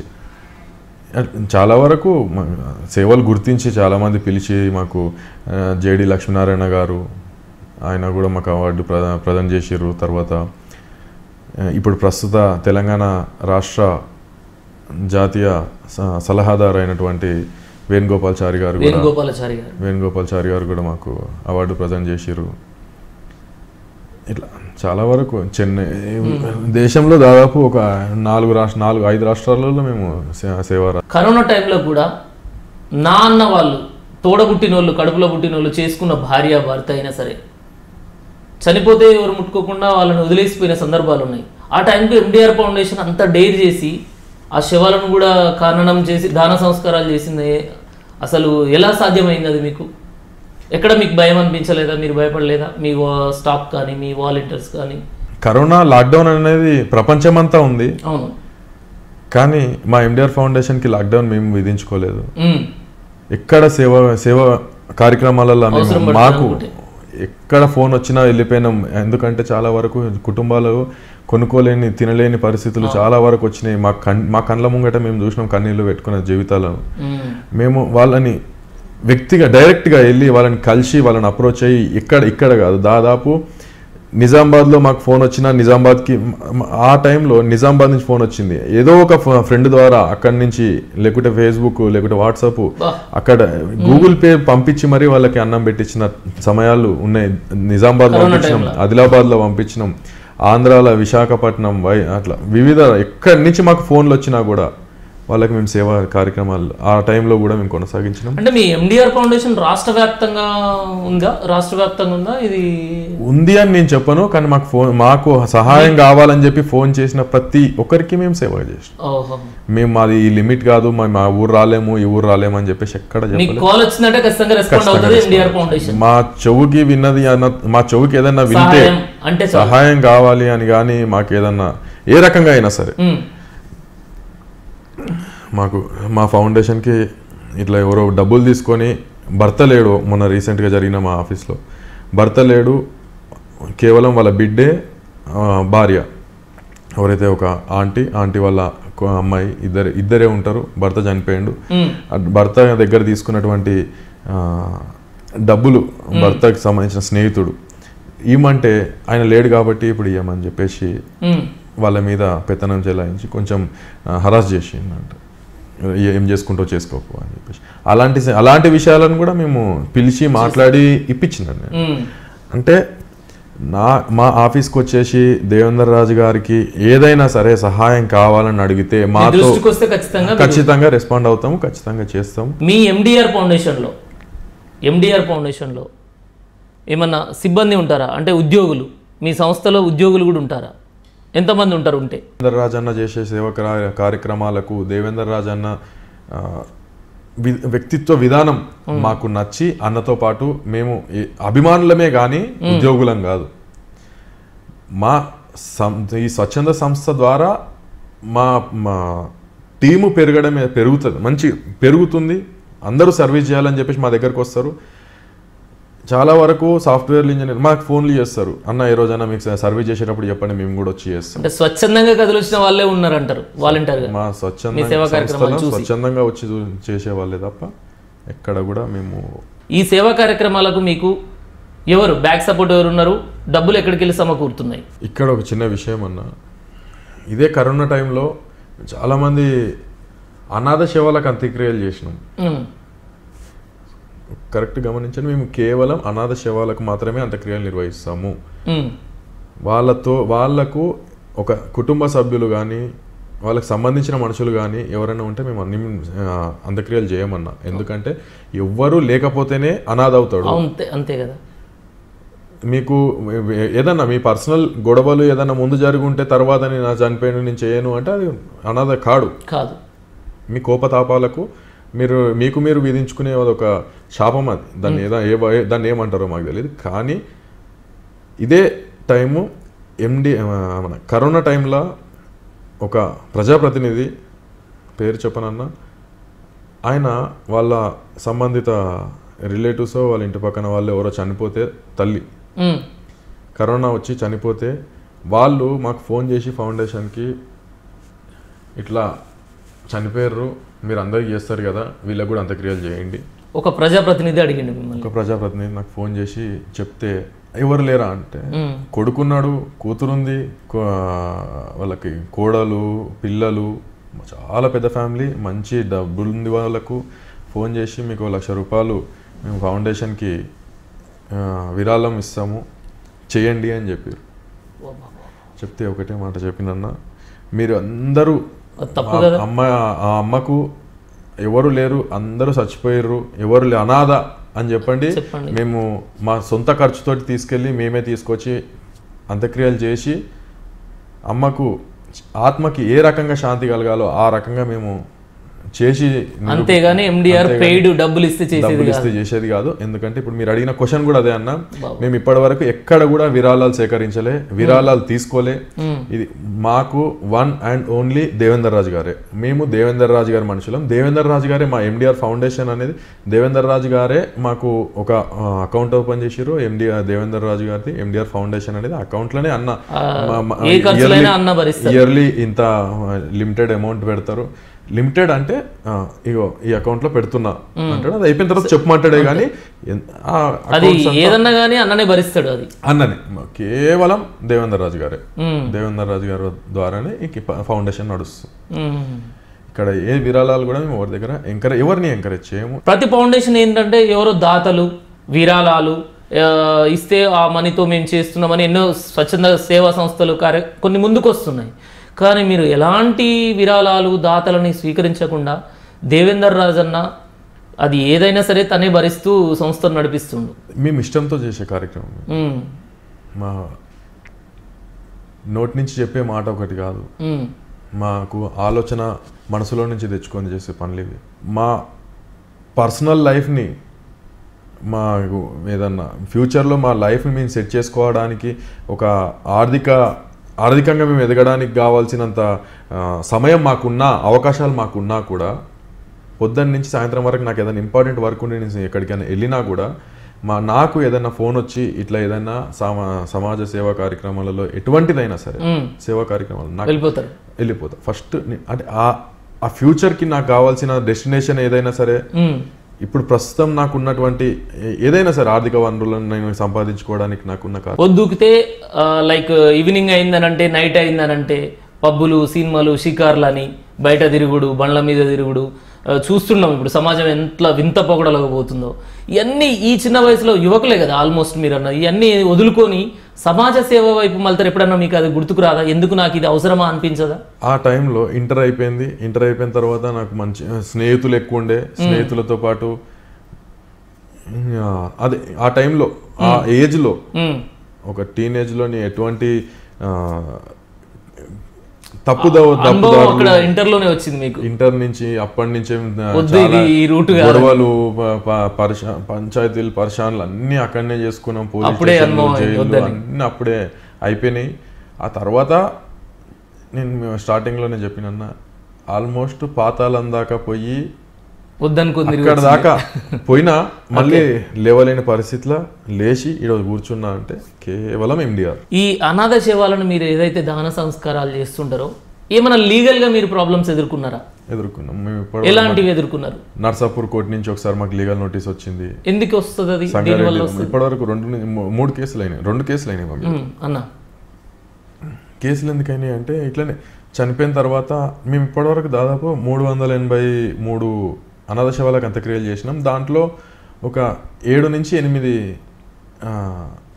S2: చాలా వరకు మ- సేవలు గుర్తించి చాలామంది పిలిచి మాకు జేడి లక్ష్మీనారాయణ గారు ఆయన కూడా మాకు అవార్డు ప్రద ప్రదానం చేసిర్రు తర్వాత ఆ, ఇప్పుడు ప్రస్తుత తెలంగాణ రాష్ట్ర జాతీయ స- సలహాదారు అయినటువంటి వేణుగోపాల్చారి గారు కూడా
S1: వేణుగోపాలాచారి గారు
S2: వేణుగోపాల్చారి గారు కూడా మాకు అవార్డు ప్రదానం చేసిర్రు ఇట్లా చాలా వరకు చెన్నై దేశంలో దాదాపు ఒక నాలుగు రాష్ట్ర నాలుగు ఐదు రాష్ట్రాలలో మేము సే- సేవ రా-
S1: కరోనా టైంలో కూడా నా అన్న వాళ్ళు తోడబుట్టిన వాళ్ళు కడుపులో పుట్టిన వాళ్ళు చేసుకున్న భార్య భర్త అయినా సరే చనిపోతే ఎవరు ముట్టుకోకుండా వాళ్ళని వదిలేసిపోయిన సందర్భాలు ఉన్నాయి ఆ టైంకి ఎండిఆర్ ఫౌండేషన్ అంత డైర్ చేసి ఆ శవాలను కూడా ఖననం చేసి దాన సంస్కారాలు చేసింది అసలు ఎలా సాధ్యమైంది అది మీకు ఎక్కడ మీకు భయం అనిపించలేదా మీరు భయపడలేదా మీ స్టాఫ్ కానీ మీ వాలంటీర్స్ కానీ
S2: కరోనా లాక్డౌన్ అనేది ప్రపంచమంతా ఉంది
S1: అవును
S2: కానీ మా ఎండిఆర్ ఫౌండేషన్కి లాక్డౌన్ మేము విధించుకోలేదు
S1: ఉమ్.
S2: ఎక్కడ సేవ సేవ కార్యక్రమాలలో మేము
S1: అవసరం పడుతుంది
S2: మాకు
S1: అనుకుంటే.
S2: ఎక్కడ ఫోన్ వచ్చినా వెళ్ళిపోయినాం ఎందుకంటే చాలా వరకు కుటుంబాలు కొనుక్కోలేని తినలేని పరిస్థితులు చాలా వరకు వచ్చినాయి మా కన్ మా కళ్ళ ముంగట మేము చూసినాం కన్నీళ్ళు పెట్టుకున్న జీవితాలను
S1: ఉమ్.
S2: మేము వాళ్ళని వ్యక్తిగా డైరెక్ట్గా వెళ్ళి వాళ్ళని కలిసి వాళ్ళని అప్రోచ్ అయ్యి ఇక్కడ ఇక్కడ కాదు దాదాపు నిజామాబాద్లో మాకు ఫోన్ వచ్చిన నిజామాబాద్కి మ- ఆ టైంలో నిజామాబాద్ నుంచి ఫోన్ వచ్చింది ఏదో ఒక ఫ్రెండ్ ద్వారా అక్కడి నుంచి లేకుంటే ఫేస్బుక్ లేకుంటే వాట్సాప్
S1: బా.
S2: అక్కడ గూగుల్ పే పంపించి మరీ వాళ్ళకి అన్నం పెట్టించిన సమయాలు ఉన్నాయి నిజామాబాద్
S1: కరోనా
S2: పంపించినాం
S1: టైంలో.
S2: ఆదిలాబాద్లో పంపించినాం ఆంధ్రాలో విశాఖపట్నం వై అట్లా వివిధ ఎక్కడి నుంచి మాకు ఫోన్లు వచ్చినా కూడా వాళ్ళకి మేము సేవా కార్యక్రమాలు ఆ టైంలో కూడా మేము కొనసాగించినాం
S1: అంటే మీ ఎండిఆర్ ఫౌండేషన్ రాష్ట్ర వ్యాప్తంగా ఉందా రాష్ట్ర వ్యాప్తంగా ఉందా ఇది
S2: ఉంది అని నేను చెప్పను కానీ మాకు ఫోన్ మాకు సహాయం కావాలని చెప్పి ఫోన్ చేసిన ప్రతి ఒక్కరికి మేము సేవ చేసినాం
S1: ఓహో
S2: మేము మాది ఈ లిమిట్ కాదు మా మా ఊరు రాలేము ఈ ఊరు రాలేము అని చెప్పేసి ఎక్కడ
S1: మీకు
S2: చెప్పలేదు
S1: కాల్ వచ్చిందంటే ఖచ్చితంగా రెస్పాండ్
S2: ఖచ్చితంగా
S1: అవుతుంది
S2: respond
S1: ఎండిఆర్ ఫౌండేషన్
S2: మా చెవుకి విన్నది అన్న మా చెవుకి ఏదన్నా వింటే
S1: సహాయం అంటే చాలు.
S2: సహాయం కావాలి అని కానీ మాకు ఏదన్నా ఏ రకంగా అయినా సరే
S1: ఉమ్,
S2: మాకు మా ఫౌండేషన్కి ఇట్లా ఎవరో డబ్బులు తీసుకొని భర్త లేడు మొన్న రీసెంట్గా జరిగిన మా ఆఫీస్లో భర్త లేడు కేవలం వాళ్ళ బిడ్డే ఆ, భార్య ఎవరైతే ఒక ఆంటీ ఆంటీ వాళ్ళ కొ- అమ్మాయి ఇద్దరు ఇద్దరే ఉంటారు భర్త చనిపోయిండు
S1: ఉమ్,
S2: అట్ భర్త దగ్గర తీసుకున్నటువంటి ఆ, డబ్బులు భర్తకి సంబంధించిన స్నేహితుడు ఇవ్వమంటే ఆయన లేడు కాబట్టి ఇప్పుడు ఇవ్వమని చెప్పేసి
S1: ఉమ్.
S2: వాళ్ళ మీద పెత్తనం చెలాయించి కొంచెం హరాస్ చేసి అంట ఏం చేసుకుంటూ చేసుకోకు అని చెప్పేసి అలాంటి స- అలాంటి విషయాలను కూడా మేము పిలిచి మాట్లాడి ఇప్పించినాను నేను
S1: ఉమ్.
S2: అంటే నా మా ఆఫీస్కి వచ్చేసి దేవేంద్ర రాజు గారికి ఏదైనా సరే సహాయం కావాలని అడిగితే
S1: మీ
S2: మాతో
S1: దృష్టికి వస్తే ఖచ్చితంగా మీరు-
S2: ఖచ్చితంగా రెస్పాండ్ అవుతాము ఖచ్చితంగా చేస్తాము
S1: మీ ఎండిఆర్ ఫౌండేషన్లో ఎండిఆర్ ఫౌండేషన్లో ఏమన్నా సిబ్బంది ఉంటారా అంటే ఉద్యోగులు మీ సంస్థలో ఉద్యోగులు కూడా ఉంటారా ఎంతమంది ఉంటారు ఉంటే
S2: దేవేంద్ర రాజన్న చేసే సేవ కార్య- కార్యక్రమాలకు దేవేంద్ర రాజన్న ఆ, వి- వ్యక్తిత్వ విధానం మాకు నచ్చి అన్నతో పాటు మేము ఈ- అభిమానులమే కానీ ఉద్యోగులం కాదు మా సం- ఈ స్వచ్ఛంద సంస్థ ద్వారా మా మా టీము పెరగడమే పెరుగుతుంది మంచి పెరుగుతుంది అందరూ సర్వీస్ చేయాలని చెప్పేసి మా దగ్గరకు వస్తారు చాలా వరకు సాఫ్ట్వేర్ ఇంజనీర్ మాకు ఫోన్లు చేస్తారు అన్న ఏ రోజైనా మీకు సర్వీస్ చేసేటప్పుడు చెప్పండి మేము కూడా వచ్చి చేస్తాం
S1: అంటే స్వచ్ఛందంగా కదిలిసిన వాళ్ళే ఉన్నారంటారు వాలంటీర్గా
S2: మా
S1: మీ
S2: స్వచ్ఛంద
S1: సేవా కార్యక్రమాలు
S2: సంస్థలో
S1: చూసి.
S2: స్వచ్ఛందంగా వచ్చి చూ- చేసేవాళ్ళే తప్ప ఎక్కడ కూడా మేము
S1: ఈ సేవా కార్యక్రమాలకు మీకు ఎవరు బ్యాక్ సపోర్ట్ ఎవరు ఉన్నారు డబ్బులు ఎక్కడికి వెళ్ళి సమకూరుతున్నాయి
S2: ఇక్కడ ఒక చిన్న విషయం అన్న ఇదే కరోనా టైంలో చాలామంది అనాథ సేవలకు అంత్యక్రియలు చేసినాం
S1: ఉమ్,
S2: కరెక్ట్ గమనించండి మేము కేవలం అనాథ శవాలకు మాత్రమే అంత్యక్రియలు నిర్వహిస్తాము
S1: ఉమ్,
S2: వాళ్ళతో వాళ్ళకు ఒక కుటుంబ సభ్యులు కానీ వాళ్ళకి సంబంధించిన మనుషులు కానీ ఎవరైనా ఉంటే మేము అన్ని ఆ, అంత్యక్రియలు చేయమన్నా ఎందుకంటే ఎవ్వరూ లేకపోతేనే అనాథ అవుతాడు
S1: అంతే అంతే కదా
S2: మీకు ఏ- ఏదన్నా మీ పర్సనల్ గొడవలు ఏదన్నా ముందు జరిగి ఉంటే తర్వాత నేను నా చనిపోయిన నేను చేయను అంటే అది అనాథ కాడు
S1: కాదు
S2: మీ కోపతాపాలకు మీరు మీకు మీరు విధించుకునే ఒక శాపం అది దాన్ని ఏదా ఏ ఏ- దాన్ని ఏమంటారో మాకు తెలియదు కానీ ఇదే టైము ఎండి మన కరోనా టైంలో ఒక ప్రజాప్రతినిధి పేరు చెప్పనన్నా ఆయన వాళ్ళ సంబంధిత రిలేటివ్స్ వాళ్ళ ఇంటి పక్కన వాళ్ళు ఎవరో చనిపోతే తల్లి
S1: ఉమ్,
S2: కరోనా వచ్చి చనిపోతే వాళ్ళు మాకు ఫోన్ చేసి ఫౌండేషన్కి ఇట్లా చనిపోయారు మీరు అందరికి చేస్తారు కదా వీళ్ళకి కూడా అంత్యక్రియలు చేయండి
S1: ఒక ప్రజాప్రతినిధి అడిగిండు మిమ్మల్ని
S2: ఒక ప్రజాప్రతినిధి నాకు ఫోన్ చేసి చెప్తే ఎవరు లేరా అంటే
S1: ఉమ్,
S2: కొడుకున్నాడు కూతురుంది కో- వాళ్ళకి కోడలు పిల్లలు చాలా పెద్ద ఫ్యామిలీ మంచి డబ్బులు ఉంది వాళ్ళకు ఫోన్ చేసి మీకు ఓ లక్ష రూపాయలు మేము ఫౌండేషన్కి ఆ, విరాళం ఇస్తాము చేయండి అని చెప్పారు చెప్తే ఒకటే మాట చెప్పినన్న మీరు అందరూ
S1: అది తప్పు
S2: ఆ
S1: కదా
S2: అమ్మ ఆ అమ్మకు ఎవరు లేరు అందరూ చచ్చిపోయారు ఎవరు లే అనాథ అని చెప్పండి
S1: చెప్పండి.
S2: మేము మా సొంత ఖర్చుతోటి తీసుకెళ్ళి మేమే తీసుకొచ్చి అంత్యక్రియలు చేసి అమ్మకు ఆత్మకి ఏ రకంగా శాంతి కలగాలో ఆ రకంగా మేము చేసి నిరూపి-
S1: అంతేగాని ఎండిఆర్
S2: అంతేగాని
S1: పెయిడ్ డబ్బులు ఇస్తే చేసేది
S2: డబ్బులు
S1: కాదు
S2: ఇస్తే చేసేది కాదు ఎందుకంటే ఇప్పుడు మీరు అడిగిన క్వశ్చన్ కూడా అదే అన్న
S1: బాబు.
S2: మేము ఇప్పటి వరకు ఎక్కడ కూడా విరాళాలు సేకరించలే విరాళాలు తీసుకోలే
S1: ఉమ్,
S2: ఇది మాకు one and only Devender Raju గారే మేము దేవేందర్ రాజు గారి మనుషులం దేవేందర్ రాజు గారే మా ఎండిఆర్ ఫౌండేషన్ అనేది దేవేందర్ రాజు గారే మాకు ఒక అకౌంట్ ఓపెన్ చేసిర్రు ఎండి దేవేందర్ రాజు గారిది ఎండిఆర్ ఫౌండేషన్ అనేది అకౌంట్లోనే అన్న
S1: ఆ,
S2: మా- మా-
S1: ఏ ఖర్చులైనా
S2: yearly-
S1: అన్న భరిస్తారు.
S2: ఇయర్లీ ఇంత లిమిటెడ్ అమౌంట్ పెడతారు లిమిటెడ్ అంటే ఆ, ఇగో ఈ అకౌంట్ లో పెడుతున్నా అంటాడు అది అయిపోయిన తర్వాత చెప్పమంటాడే కానీ ఎన్- ఆ
S1: అది
S2: accounts అంతా
S1: ఏదన్నా కానీ అన్ననే భరిస్తాడు అది
S2: అన్నని కేవలం దేవేందర్ రాజు గారే
S1: ఉమ్,
S2: దేవేందర్ రాజు గారి ద్వారానే ఈ కి- ఫౌండేషన్ నడుస్తుంది
S1: ఉమ్.
S2: ఇక్కడ ఏ విరాళాలు కూడా మేము ఎవరి దగ్గర ఎంకరేజ్ ఎవరిని ఎంకరేజ్ చేయము
S1: ప్రతి ఫౌండేషన్ ఏంటంటే ఎవరో దాతలు విరాళాలు ఆ, ఇస్తే ఆ మనీతో మేము చేస్తున్నామని ఎన్నో స్వచ్ఛంద సేవా సంస్థలు కార్య కొన్ని ముందుకు వస్తున్నాయి కానీ మీరు ఎలాంటి విరాళాలు దాతలని స్వీకరించకుండా దేవేందర్ రాజన్న అది ఏదైనా సరే తనే భరిస్తూ సంస్థను నడిపిస్తుండు
S2: మేము ఇష్టంతో చేసే కార్యక్రమం
S1: ఉమ్,
S2: మా నోటి నుంచి చెప్పే మాట ఒకటి కాదు
S1: ఉమ్,
S2: మాకు ఆలోచన మనసులో నుంచి తెచ్చుకొని చేసే పనులు ఇవి మా పర్సనల్ లైఫ్ని మా ఏదన్నా ఫ్యూచర్లో మా లైఫ్ని మేము సెట్ చేసుకోవడానికి ఒక ఆర్థిక ఆర్థికంగా మేము ఎదగడానికి కావాల్సినంత ఆ, సమయం మాకున్నా అవకాశాలు మాకున్నా కూడా పొద్దున్న నుంచి సాయంత్రం వరకు నాకు ఏదైనా ఇంపార్టెంట్ వర్క్ ఉండి నేను ఎక్కడికైనా వెళ్ళినా కూడా మా నాకు ఏదైనా ఫోన్ వచ్చి ఇట్లా ఏదైనా సమా సమాజ సేవా కార్యక్రమాలలో ఎటువంటిదైనా సరే
S1: ఉమ్,
S2: సేవా కార్యక్రమాలు నాకు
S1: వెళ్ళిపోతారు
S2: వెళ్ళిపోతా ఫస్ట్ అంటే ఆ ఆ ఫ్యూచర్కి నాకు కావాల్సిన డెస్టినేషన్ ఏదైనా సరే
S1: ఉమ్,
S2: ఇప్పుడు ప్రస్తుతం నాకు ఉన్నటువంటి ఏ- ఏదైనా సరే ఆర్థిక వనరులను నేను సంపాదించుకోవడానికి నాకున్న కా-
S1: పొద్దుకితే లైక్ ఈవినింగ్ అయిందనంటే నైట్ అయిందనంటే పబ్బులు సినిమాలు షికార్లని బయట తిరుగుడు బండ్ల మీద తిరుగుడు ఆ, చూస్తున్నాం ఇప్పుడు సమాజం ఎంత వింత పొగడలకు పోతుందో ఇవన్నీ ఈ చిన్న వయసులో యువకులే కదా ఆల్మోస్ట్ మీరు అన్న ఇవన్నీ వదులుకొని సమాజ సేవ వైపు మళ్తారు ఎప్పుడన్నా మీకు అది గుర్తుకు రాదా ఎందుకు నాకు ఇది అవసరమా అనిపించదా
S2: ఆ టైంలో ఇంటర్ అయిపోయింది ఇంటర్ అయిపోయిన తర్వాత నాకు మంచి స్నేహితులు ఎక్కువ ఉండే స్నేహితులతో పాటు ఆ, అదే ఆ టైంలో ఆ ఏజ్లో
S1: ఉమ్,
S2: ఒక టీనేజ్లోని ఎటువంటి ఆ, తప్పుదవ
S1: అనుభవం
S2: తప్పుదారులు
S1: అక్కడ ఇంటర్లోనే వచ్చింది మీకు
S2: ఇంటర్ నుంచి అప్పటి నుంచే ఆ,
S1: వద్దు
S2: చాలా
S1: ఇది ఈ రూట్ కాదు.
S2: గొడవలు ప- ప- పరిశా పంచాయతీలు పరిశాన్లు అన్ని అక్కడనే చేసుకున్నాం పోలీస్
S1: అప్పుడే
S2: స్టేషన్లు,
S1: అనుభవం అయింది,
S2: జైళ్ళు
S1: వద్దని.
S2: అన్ని అప్పుడే అయిపోయినాయి ఆ తర్వాత నేను స్టార్టింగ్లో నేను చెప్పినన్న ఆల్మోస్ట్ పాతాళం దాకా పోయి
S1: వద్దనుకుంది
S2: అక్కడ దాకా పోయినా మళ్ళీ లేవలేని పరిస్థితిలో లేచి ఈరోజు కూర్చున్నా అంటే కేవలం ఎండిఆర్
S1: ఈ అనాథ శవాలను మీరు ఏదైతే దహన సంస్కారాలు చేస్తుంటారో ఏమైనా లీగల్ గా మీరు ప్రాబ్లమ్స్ ఎదుర్కొన్నారా
S2: ఎదుర్కొన్నాం మేము ఇప్పుడు
S1: ఎలాంటివి ఎదుర్కొన్నారు
S2: నర్సాపూర్ కోర్టు నుంచి ఒకసారి మాకు లీగల్ నోటీస్ వచ్చింది
S1: ఎందుకు వస్తుంది అది దీనివల్ల
S2: సంగారెడ్డి
S1: వస్తుంది
S2: ఇప్పటివరకు రెండు ని- మూ- మూడు కేసులు అయినాయి రెండు కేసులు అయినాయి మాకు
S1: ఉమ్, అన్న
S2: కేసులు ఎందుకైనాయి అంటే ఇట్లనే చనిపోయిన తర్వాత మేము ఇప్పటివరకు దాదాపు మూడు వందల ఎనభై మూడు అనాథ శవాలకు అంత్యక్రియలు చేసినాం దాంట్లో ఒక ఏడు నుంచి ఎనిమిది ఆ,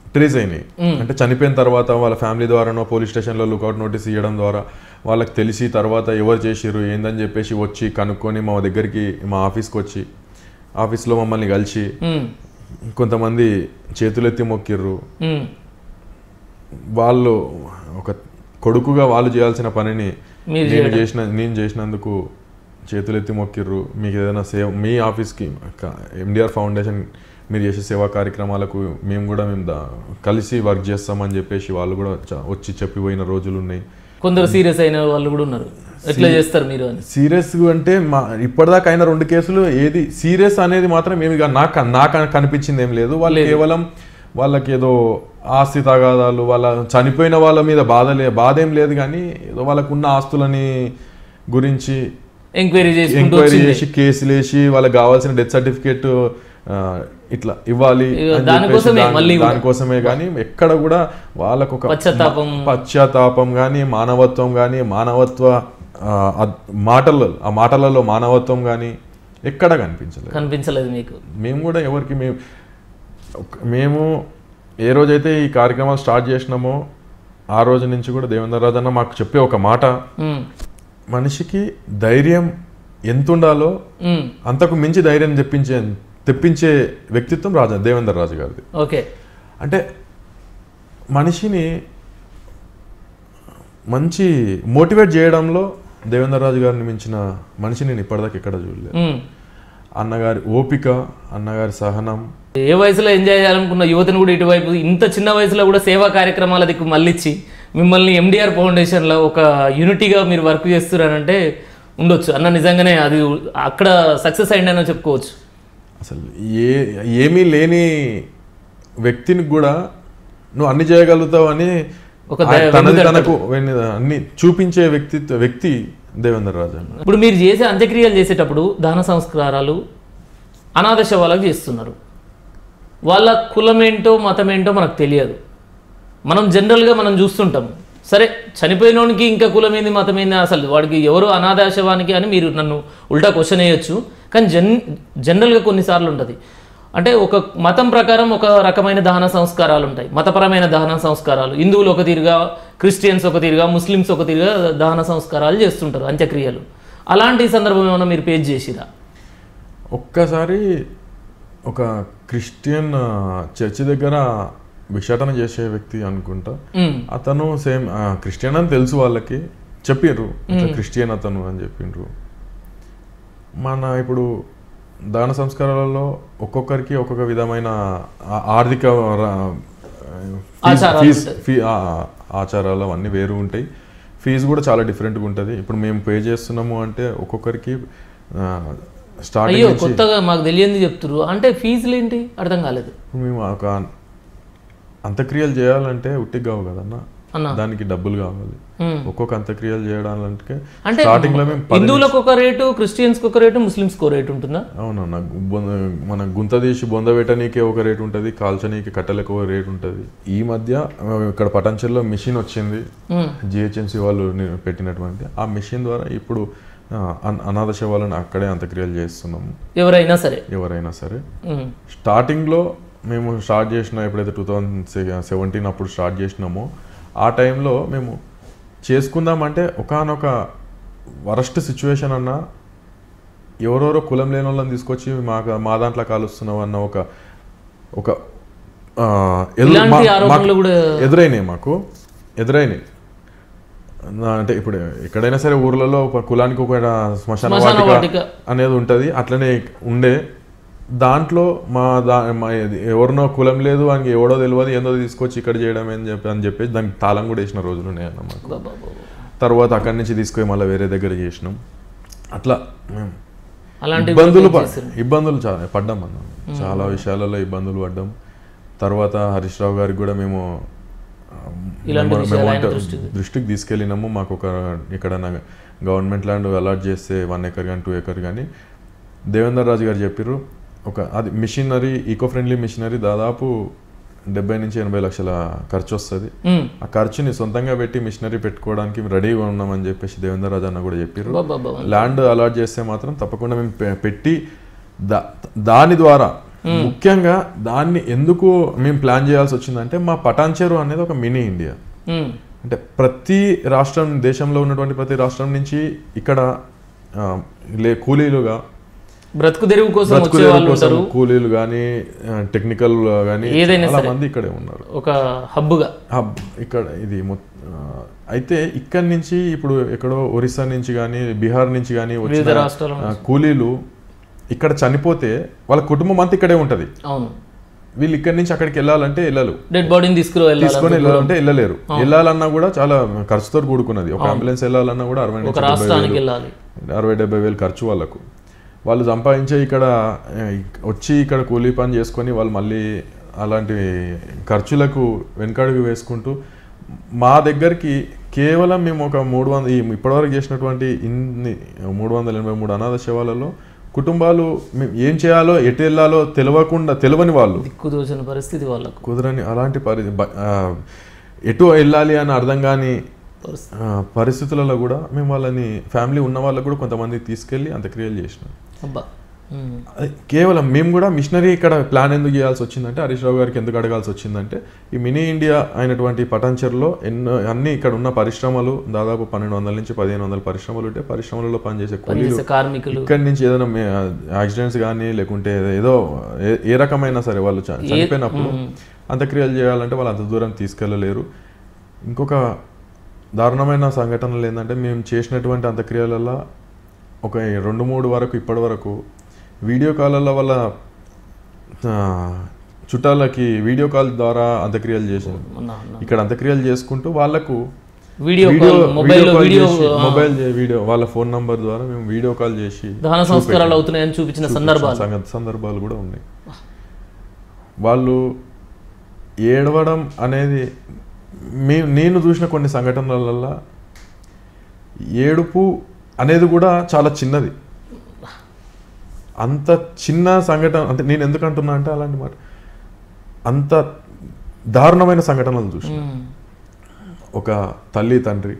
S2: ట్రేస్ అయినాయి అంటే చనిపోయిన తర్వాత వాళ్ళ ఫ్యామిలీ ద్వారానో పోలీస్ స్టేషన్లో లుకౌట్ నోటీస్ ఇవ్వడం ద్వారా వాళ్ళకి తెలిసి తర్వాత ఎవరు చేసిర్రు ఏందని చెప్పేసి వచ్చి కనుక్కొని మా దగ్గరికి మా ఆఫీస్కి వచ్చి ఆఫీస్లో మమ్మల్ని కలిసి
S1: ఉమ్,
S2: కొంతమంది చేతులెత్తి మొక్కిర్రు
S1: ఉమ్,
S2: వాళ్ళు ఒక కొడుకుగా వాళ్ళు చేయాల్సిన పనిని
S1: మీరు
S2: నేను చేసిన నేను చేసినందుకు చేతులెత్తి మొక్కిర్రు మీకు ఏదైనా సేవ మీ ఆఫీస్కి ఎండిఆర్ ఫౌండేషన్ మీరు చేసే సేవా కార్యక్రమాలకు మేము కూడా మేము దా- కలిసి వర్క్ చేస్తామని చెప్పేసి వాళ్ళు కూడా చ- వచ్చి చెప్పిపోయిన రోజులు ఉన్నాయి
S1: కొందరు సీరియస్ అయిన వాళ్ళు కూడా ఉన్నారు ఎట్లా చేస్తారు మీరు అని
S2: సీరియస్ అంటే మా ఇప్పటిదాకా అయిన రెండు కేసులు ఏది సీరియస్ అనేది మాత్రం ఏమి కాదు. నాకు నాకు కనిపించింది ఏం లేదు వాళ్ళు కేవలం వాళ్ళకి ఏదో ఆస్తి తగాదాలు వాళ్ళ చనిపోయిన వాళ్ళ మీద బాధ లే బాధ ఏం లేదు కానీ ఏదో వాళ్ళకు ఉన్న ఆస్తులని గురించి
S1: ఎంక్వైరీ చేసుకుంటూ
S2: ఎంక్వైరీ
S1: వచ్చింది
S2: చేసి కేసులు వేసి వాళ్ళకి కావాల్సిన డెత్ సర్టిఫికేట్ ఇట్లా ఇవ్వాలి
S1: ఇక
S2: అని
S1: దానికోసమే
S2: చెప్పేసి దాని-
S1: మళ్ళీ కూడా.
S2: దానికోసమే కానీ ఎక్కడ కూడా వాళ్ళకు ఒక
S1: పశ్చాత్తాపం.
S2: పశ్చాత్తాపం కానీ మానవత్వం కానీ మానవత్వ ఆ, అద్- మాటలు ఆ మాటలలో మానవత్వం కానీ ఎక్కడ కనిపించలేదు
S1: కనిపించలేదు మీకు
S2: మేము కూడా ఎవరికి మేము ఒక- మేము ఏ రోజైతే ఈ కార్యక్రమాలు స్టార్ట్ చేసినామో ఆ రోజు నుంచి కూడా దేవేంద్ర రాజు అన్న మాకు చెప్పే ఒక మాట
S1: ఉమ్,
S2: మనిషికి ధైర్యం ఎంత ఉండాలో
S1: ఉమ్,
S2: అంతకు మించి ధైర్యం తెప్పించే తెప్పించే వ్యక్తిత్వం రాజా దేవేంద్ర రాజు గారిది
S1: ఓకే
S2: అంటే మనిషిని మంచి మోటివేట్ చేయడంలో దేవేంద్ర రాజు గారిని మించిన మనిషిని నేను ఇప్పటిదాకా ఎక్కడ చూడలేదు
S1: ఉమ్.
S2: అన్నగారి ఓపిక అన్నగారి సహనం
S1: ఏ వయసులో ఎంజాయ్ చేయాలనుకున్న యువతను కూడా ఇటువైపు ఇంత చిన్న వయసులో కూడా సేవా కార్యక్రమాల దిక్కు మళ్ళిచ్చి మిమ్మల్ని ఎండిఆర్ ఫౌండేషన్లో ఒక యూనిటీగా మీరు వర్క్ చేస్తున్నారంటే ఉండొచ్చు అన్న నిజంగానే అది అక్కడ సక్సెస్ అయిందని చెప్పుకోవచ్చు
S2: అసలు ఏ ఏమీ లేని వ్యక్తిని కూడా నువ్వు అన్ని చేయగలుగుతావు అని
S1: ఒక
S2: ఆయన
S1: దయ-
S2: తనది
S1: వెన్నుదట్టదు.
S2: తనకు వెన్ను- అన్ని చూపించే వ్యక్తి వ్యక్తి దేవేంద్ర రాజు అన్న
S1: ఇప్పుడు మీరు చేసే అంత్యక్రియలు చేసేటప్పుడు దాన సంస్కారాలు అనాథ శవాలకు చేస్తున్నారు వాళ్ళ కులం ఏంటో మతం ఏంటో మనకు తెలియదు మనం జనరల్గా మనం చూస్తుంటాం సరే చనిపోయినోనికి ఇంకా కులం ఏంది మతం ఏంది అసలు వాడికి ఎవరు అనాథ శవానికి అని మీరు నన్ను ఉల్టా క్వశ్చన్ వేయొచ్చు కానీ జన్ జనరల్గా కొన్నిసార్లు ఉంటుంది అంటే ఒక మతం ప్రకారం ఒక రకమైన దహన సంస్కారాలు ఉంటాయి మతపరమైన దహన సంస్కారాలు హిందువులు ఒక తీరుగా క్రిస్టియన్స్ ఒక తీరుగా ముస్లిమ్స్ ఒక తీరుగా దహన సంస్కారాలు చేస్తుంటారు అంత్యక్రియలు అలాంటి సందర్భం ఏమైనా మీరు పేజ్ చేసిరా
S2: ఒక్కసారి ఒక క్రిస్టియన్ ఆ, చర్చి దగ్గర భిక్షాటన చేసే వ్యక్తి అనుకుంటా
S1: ఉమ్,
S2: అతను సేమ్ ఆ, క్రిస్టియన్ అని తెలుసు వాళ్ళకి చెప్పిండ్రు ఇట్లా క్రిస్టియన్ అతను అని చెప్పిండ్రు మన ఇప్పుడు దాన సంస్కారాలలో ఒక్కొక్కరికి ఒక్కొక్క విధమైన ఆ- ఆర్థిక ర- ఫీజు-
S1: ఆచారాలు
S2: ఫీజు-
S1: ఉంటాయి.
S2: ఫీ- ఆ, ఆచారాలు అవన్నీ వేరు ఉంటాయి ఫీజు కూడా చాలా డిఫరెంట్గా ఉంటుంది ఇప్పుడు మేము పే చేస్తున్నాము అంటే ఒక్కొక్కరికి స్టార్టింగ్
S1: అయ్యో
S2: నుంచి
S1: కొత్తగా మాకు తెలియంది చెప్తున్నారు అంటే ఫీజులు ఏంటి అర్థం కాలేదు
S2: మేము ఒక అంత్యక్రియలు చేయాలంటే ఉట్టికి కావు కదన్న
S1: అన్న
S2: దానికి డబ్బులు కావాలి
S1: ఉమ్.
S2: ఒక్కొక్క అంత్యక్రియలు చేయడానికి
S1: అంటే
S2: స్టార్టింగ్ లో మేము పది
S1: హిందువులకు ఒక రేటు క్రిస్టియన్స్కి ఒక రేటు ముస్లిమ్స్కి ఒక రేటు ఉంటుందా
S2: అవునన్న బొంద- మన గుంత తీసి బొంద పెట్టనీకే ఒక రేట్ ఉంటుంది కాల్చనీకి కట్టెలకు ఒక రేట్ ఉంటుంది ఈ మధ్య ఆ, ఇక్కడ పటాన్చెల్లో మిషన్ వచ్చింది
S1: ఉమ్,
S2: జిహెచ్ఎంసీ వాళ్ళు ని- పెట్టినటువంటి ఆ మిషన్ ద్వారా ఇప్పుడు ఆ, అన్- అనాథ శవాలను అక్కడే అంత్యక్రియలు చేస్తున్నాము
S1: ఎవరైనా సరే
S2: ఎవరైనా సరే
S1: ఉమ్,
S2: స్టార్టింగ్లో మేము స్టార్ట్ చేసిన ఎప్పుడైతే టూ థౌజండ్ సెవెంటీన్ అప్పుడు స్టార్ట్ చేసినామో ఆ టైంలో మేము చేసుకుందామంటే ఒకనొక వరస్ట్ సిచ్యువేషన్ అన్న ఎవరెవరో కులం లేని వాళ్ళని తీసుకొచ్చి మా మా దాంట్లో కాలుస్తున్నావు అన్న ఒక ఒక ఆ, ఎదురు-
S1: ఇలాంటి
S2: మా-
S1: ఆరోపణలు
S2: మాకు
S1: కూడా
S2: ఎదురైనాయి మాకు ఎదురైనాయి నా- అంటే ఇప్పుడు ఎక్కడైనా సరే ఊర్లలో ఒక కులానికి ఒక శ్మశాన
S1: శ్మశాన
S2: వాటిక
S1: వాటిక.
S2: అనేది ఉంటుంది అట్లనే ఉండే దాంట్లో మా దా మా ఇది ఎవరినో కులం లేదు అని ఎవడో తెలియదు ఏందో తీసుకొచ్చి ఇక్కడ చేయడం అని చెప్పి అని చెప్పేసి దానికి తాళం కూడా వేసిన రోజులు ఉన్నాయన్న మాకు
S1: బాబా.
S2: తర్వాత అక్కడి నుంచి తీసుకొని మళ్ళీ వేరే దగ్గర చేసినాం అట్లా మేము
S1: అలాంటి
S2: ఇబ్బందులు ప- ఇబ్బందులు చాలా పడ్డాం అన్న చాలా విషయాలలో ఇబ్బందులు పడ్డాం తర్వాత హరీష్ రావు గారికి కూడా మేము ఆ,
S1: ఇలాంటి
S2: మేము-
S1: విషయాలు
S2: మేము
S1: ఆయన
S2: అంటే
S1: దృష్టికి.
S2: దృష్టికి తీసుకెళ్ళినాము మాకు ఒక ఇక్కడ గవర్నమెంట్ ల్యాండ్ అలాట్ చేస్తే వన్ ఎకర్ కానీ టూ ఎకర్ కానీ దేవేందర్ రాజు గారు చెప్పారు ఒక అది మిషనరీ ఈకో ఫ్రెండ్లీ మిషనరీ దాదాపు డెబ్బై నుంచి ఎనభై లక్షల ఖర్చు వస్తుంది
S1: ఉమ్,
S2: ఆ ఖర్చుని సొంతంగా పెట్టి మిషనరీ పెట్టుకోవడానికి రెడీగా ఉన్నామని చెప్పేసి దేవేందర్ రాజు అన్న కూడా చెప్పారు
S1: బాబా బాబా.
S2: ల్యాండ్ అలాట్ చేస్తే మాత్రం తప్పకుండా మేము పె- పెట్టి దా దాని ద్వారా ముఖ్యంగా దాన్ని ఎందుకు మేము ప్లాన్ చేయాల్సి వచ్చిందంటే మా పటాన్చెరు అనేది ఒక మినీ ఇండియా
S1: ఉమ్,
S2: అంటే ప్రతి రాష్ట్రం దేశంలో ఉన్నటువంటి ప్రతి రాష్ట్రం నుంచి ఇక్కడ ఆ, లే కూలీలుగా
S1: బ్రతుకు తెరువు కోసం వచ్చే
S2: బ్రతుకుదేరు
S1: వాళ్ళు
S2: కోసం
S1: ఉంటారు
S2: కూలీలు కానీ టెక్నికల్ కానీ
S1: ఏదైనా
S2: చాలా
S1: సరే.
S2: మంది ఇక్కడే ఉన్నారు
S1: ఒక హబ్గా
S2: హబ్ ఇక్కడ ఇది మొ- ఆ, అయితే ఇక్కడి నుంచి ఇప్పుడు ఎక్కడో ఒరిస్సా నుంచి కానీ బీహార్ నుంచి కానీ
S1: వివిధ
S2: వచ్చిన
S1: రాష్ట్రాల
S2: ఆ, కూలీలు ఇక్కడ చనిపోతే వాళ్ళ కుటుంబం అంతా ఇక్కడే ఉంటది
S1: అవును
S2: వీళ్ళు ఇక్కడి నుంచి అక్కడికి వెళ్ళాలంటే వెళ్ళరు
S1: డెడ్ బాడీని తీసుకుని
S2: తీసుకొని
S1: వెళ్ళాలి
S2: వెళ్ళాలంటే వెళ్ళలేరు వెళ్ళాలన్నా కూడా చాలా ఖర్చుతో కూడుకున్నది ఒక అంబులెన్స్ వెళ్ళాలన్నా కూడా అరవై
S1: ఒక
S2: నుంచి డెబ్బై
S1: రాష్ట్రానికి
S2: వేలు
S1: వెళ్ళాలి
S2: అరవై డెబ్బై వేలు ఖర్చు వాళ్ళకు వాళ్ళు సంపాదించే ఇక్కడ ఆ, వచ్చి ఇక్కడ కూలీ పని చేసుకొని వాళ్ళు మళ్ళీ అలాంటి ఖర్చులకు వెనకడుగు వేసుకుంటూ మా దగ్గరికి కేవలం మేము ఒక మూడు వందల ఈ ఇప్పటివరకు చేసినటువంటి ఇన్ని మూడు వందల ఎనభై మూడు అనాథ శవాలలో కుటుంబాలు మేము ఏం చేయాలో ఎటు వెళ్ళాలో తెలియకుండా తెలియని వాళ్ళు
S1: దిక్కు దోచిన పరిస్థితి వాళ్ళకు
S2: కుదరని అలాంటి పరి బ- ఆ, ఎటు వెళ్ళాలి అని అర్థం కాని
S1: పరిస్థితి
S2: ఆ, పరిస్థితులలో కూడా మేము వాళ్ళని ఫ్యామిలీ ఉన్న వాళ్ళకు కూడా కొంతమంది తీసుకెళ్ళి అంత్యక్రియలు చేసినాం
S1: అబ్బా ఉమ్,
S2: అది కేవలం మేము కూడా మిషనరీ ఇక్కడ ప్లాన్ ఎందుకు చేయాల్సి వచ్చిందంటే హరీష్ రావు గారికి ఎందుకు అడగాల్సి వచ్చిందంటే ఈ మినీ ఇండియా అయినటువంటి పటాన్చర్లో ఎన్నో అన్ని ఇక్కడ ఉన్న పరిశ్రమలు దాదాపు పన్నెండు వందల నుంచి పదిహేను వందల పరిశ్రమలు ఉంటే పరిశ్రమలలో పనిచేసే కూలీలు
S1: పనిచేసే కార్మికులు
S2: ఇక్కడి నుంచి ఏదైనా యాక్సిడెంట్స్ కానీ లేకుంటే ఏదో ఏ- ఏ రకమైనా సరే వాళ్ళు చ- చనిపోయినప్పుడు అంత్యక్రియలు చేయాలంటే వాళ్ళు అంత దూరం తీసుకెళ్ళలేరు ఇంకొక దారుణమైన సంఘటనలు ఏంటంటే మేము చేసినటువంటి అంత్యక్రియలలో ఒక రెండు మూడు వరకు ఇప్పటి వరకు వీడియో కాల్లో వాళ్ళ ఆ, చుట్టాలకి వీడియో కాల్ ద్వారా అంత్యక్రియలు చేసాం
S1: అన్నా, అన్నా.
S2: ఇక్కడ అంత్యక్రియలు చేసుకుంటూ వాళ్ళకు
S1: video
S2: video
S1: call mobile
S2: call
S1: video
S2: చేసి, మొబైల్ చే- వీడియో వాళ్ళ ఫోన్ నంబర్ ద్వారా మేము వీడియో కాల్ చేసి
S1: దహన సంస్కారాలు అవుతున్నాయని చూపించిన సందర్భాలు
S2: సంగ- సందర్భాలు కూడా ఉన్నాయి వాళ్ళు ఏడవడం అనేది మీ నేను చూసిన కొన్ని సంఘటనలలో ఏడుపు అనేది కూడా చాలా చిన్నది అంత చిన్న సంఘటన అంటే నేను ఎందుకు అంటున్నా అంటే అలాంటి మాట అంత దారుణమైన సంఘటనలు చూసి
S1: ఉమ్,
S2: ఒక తల్లి తండ్రి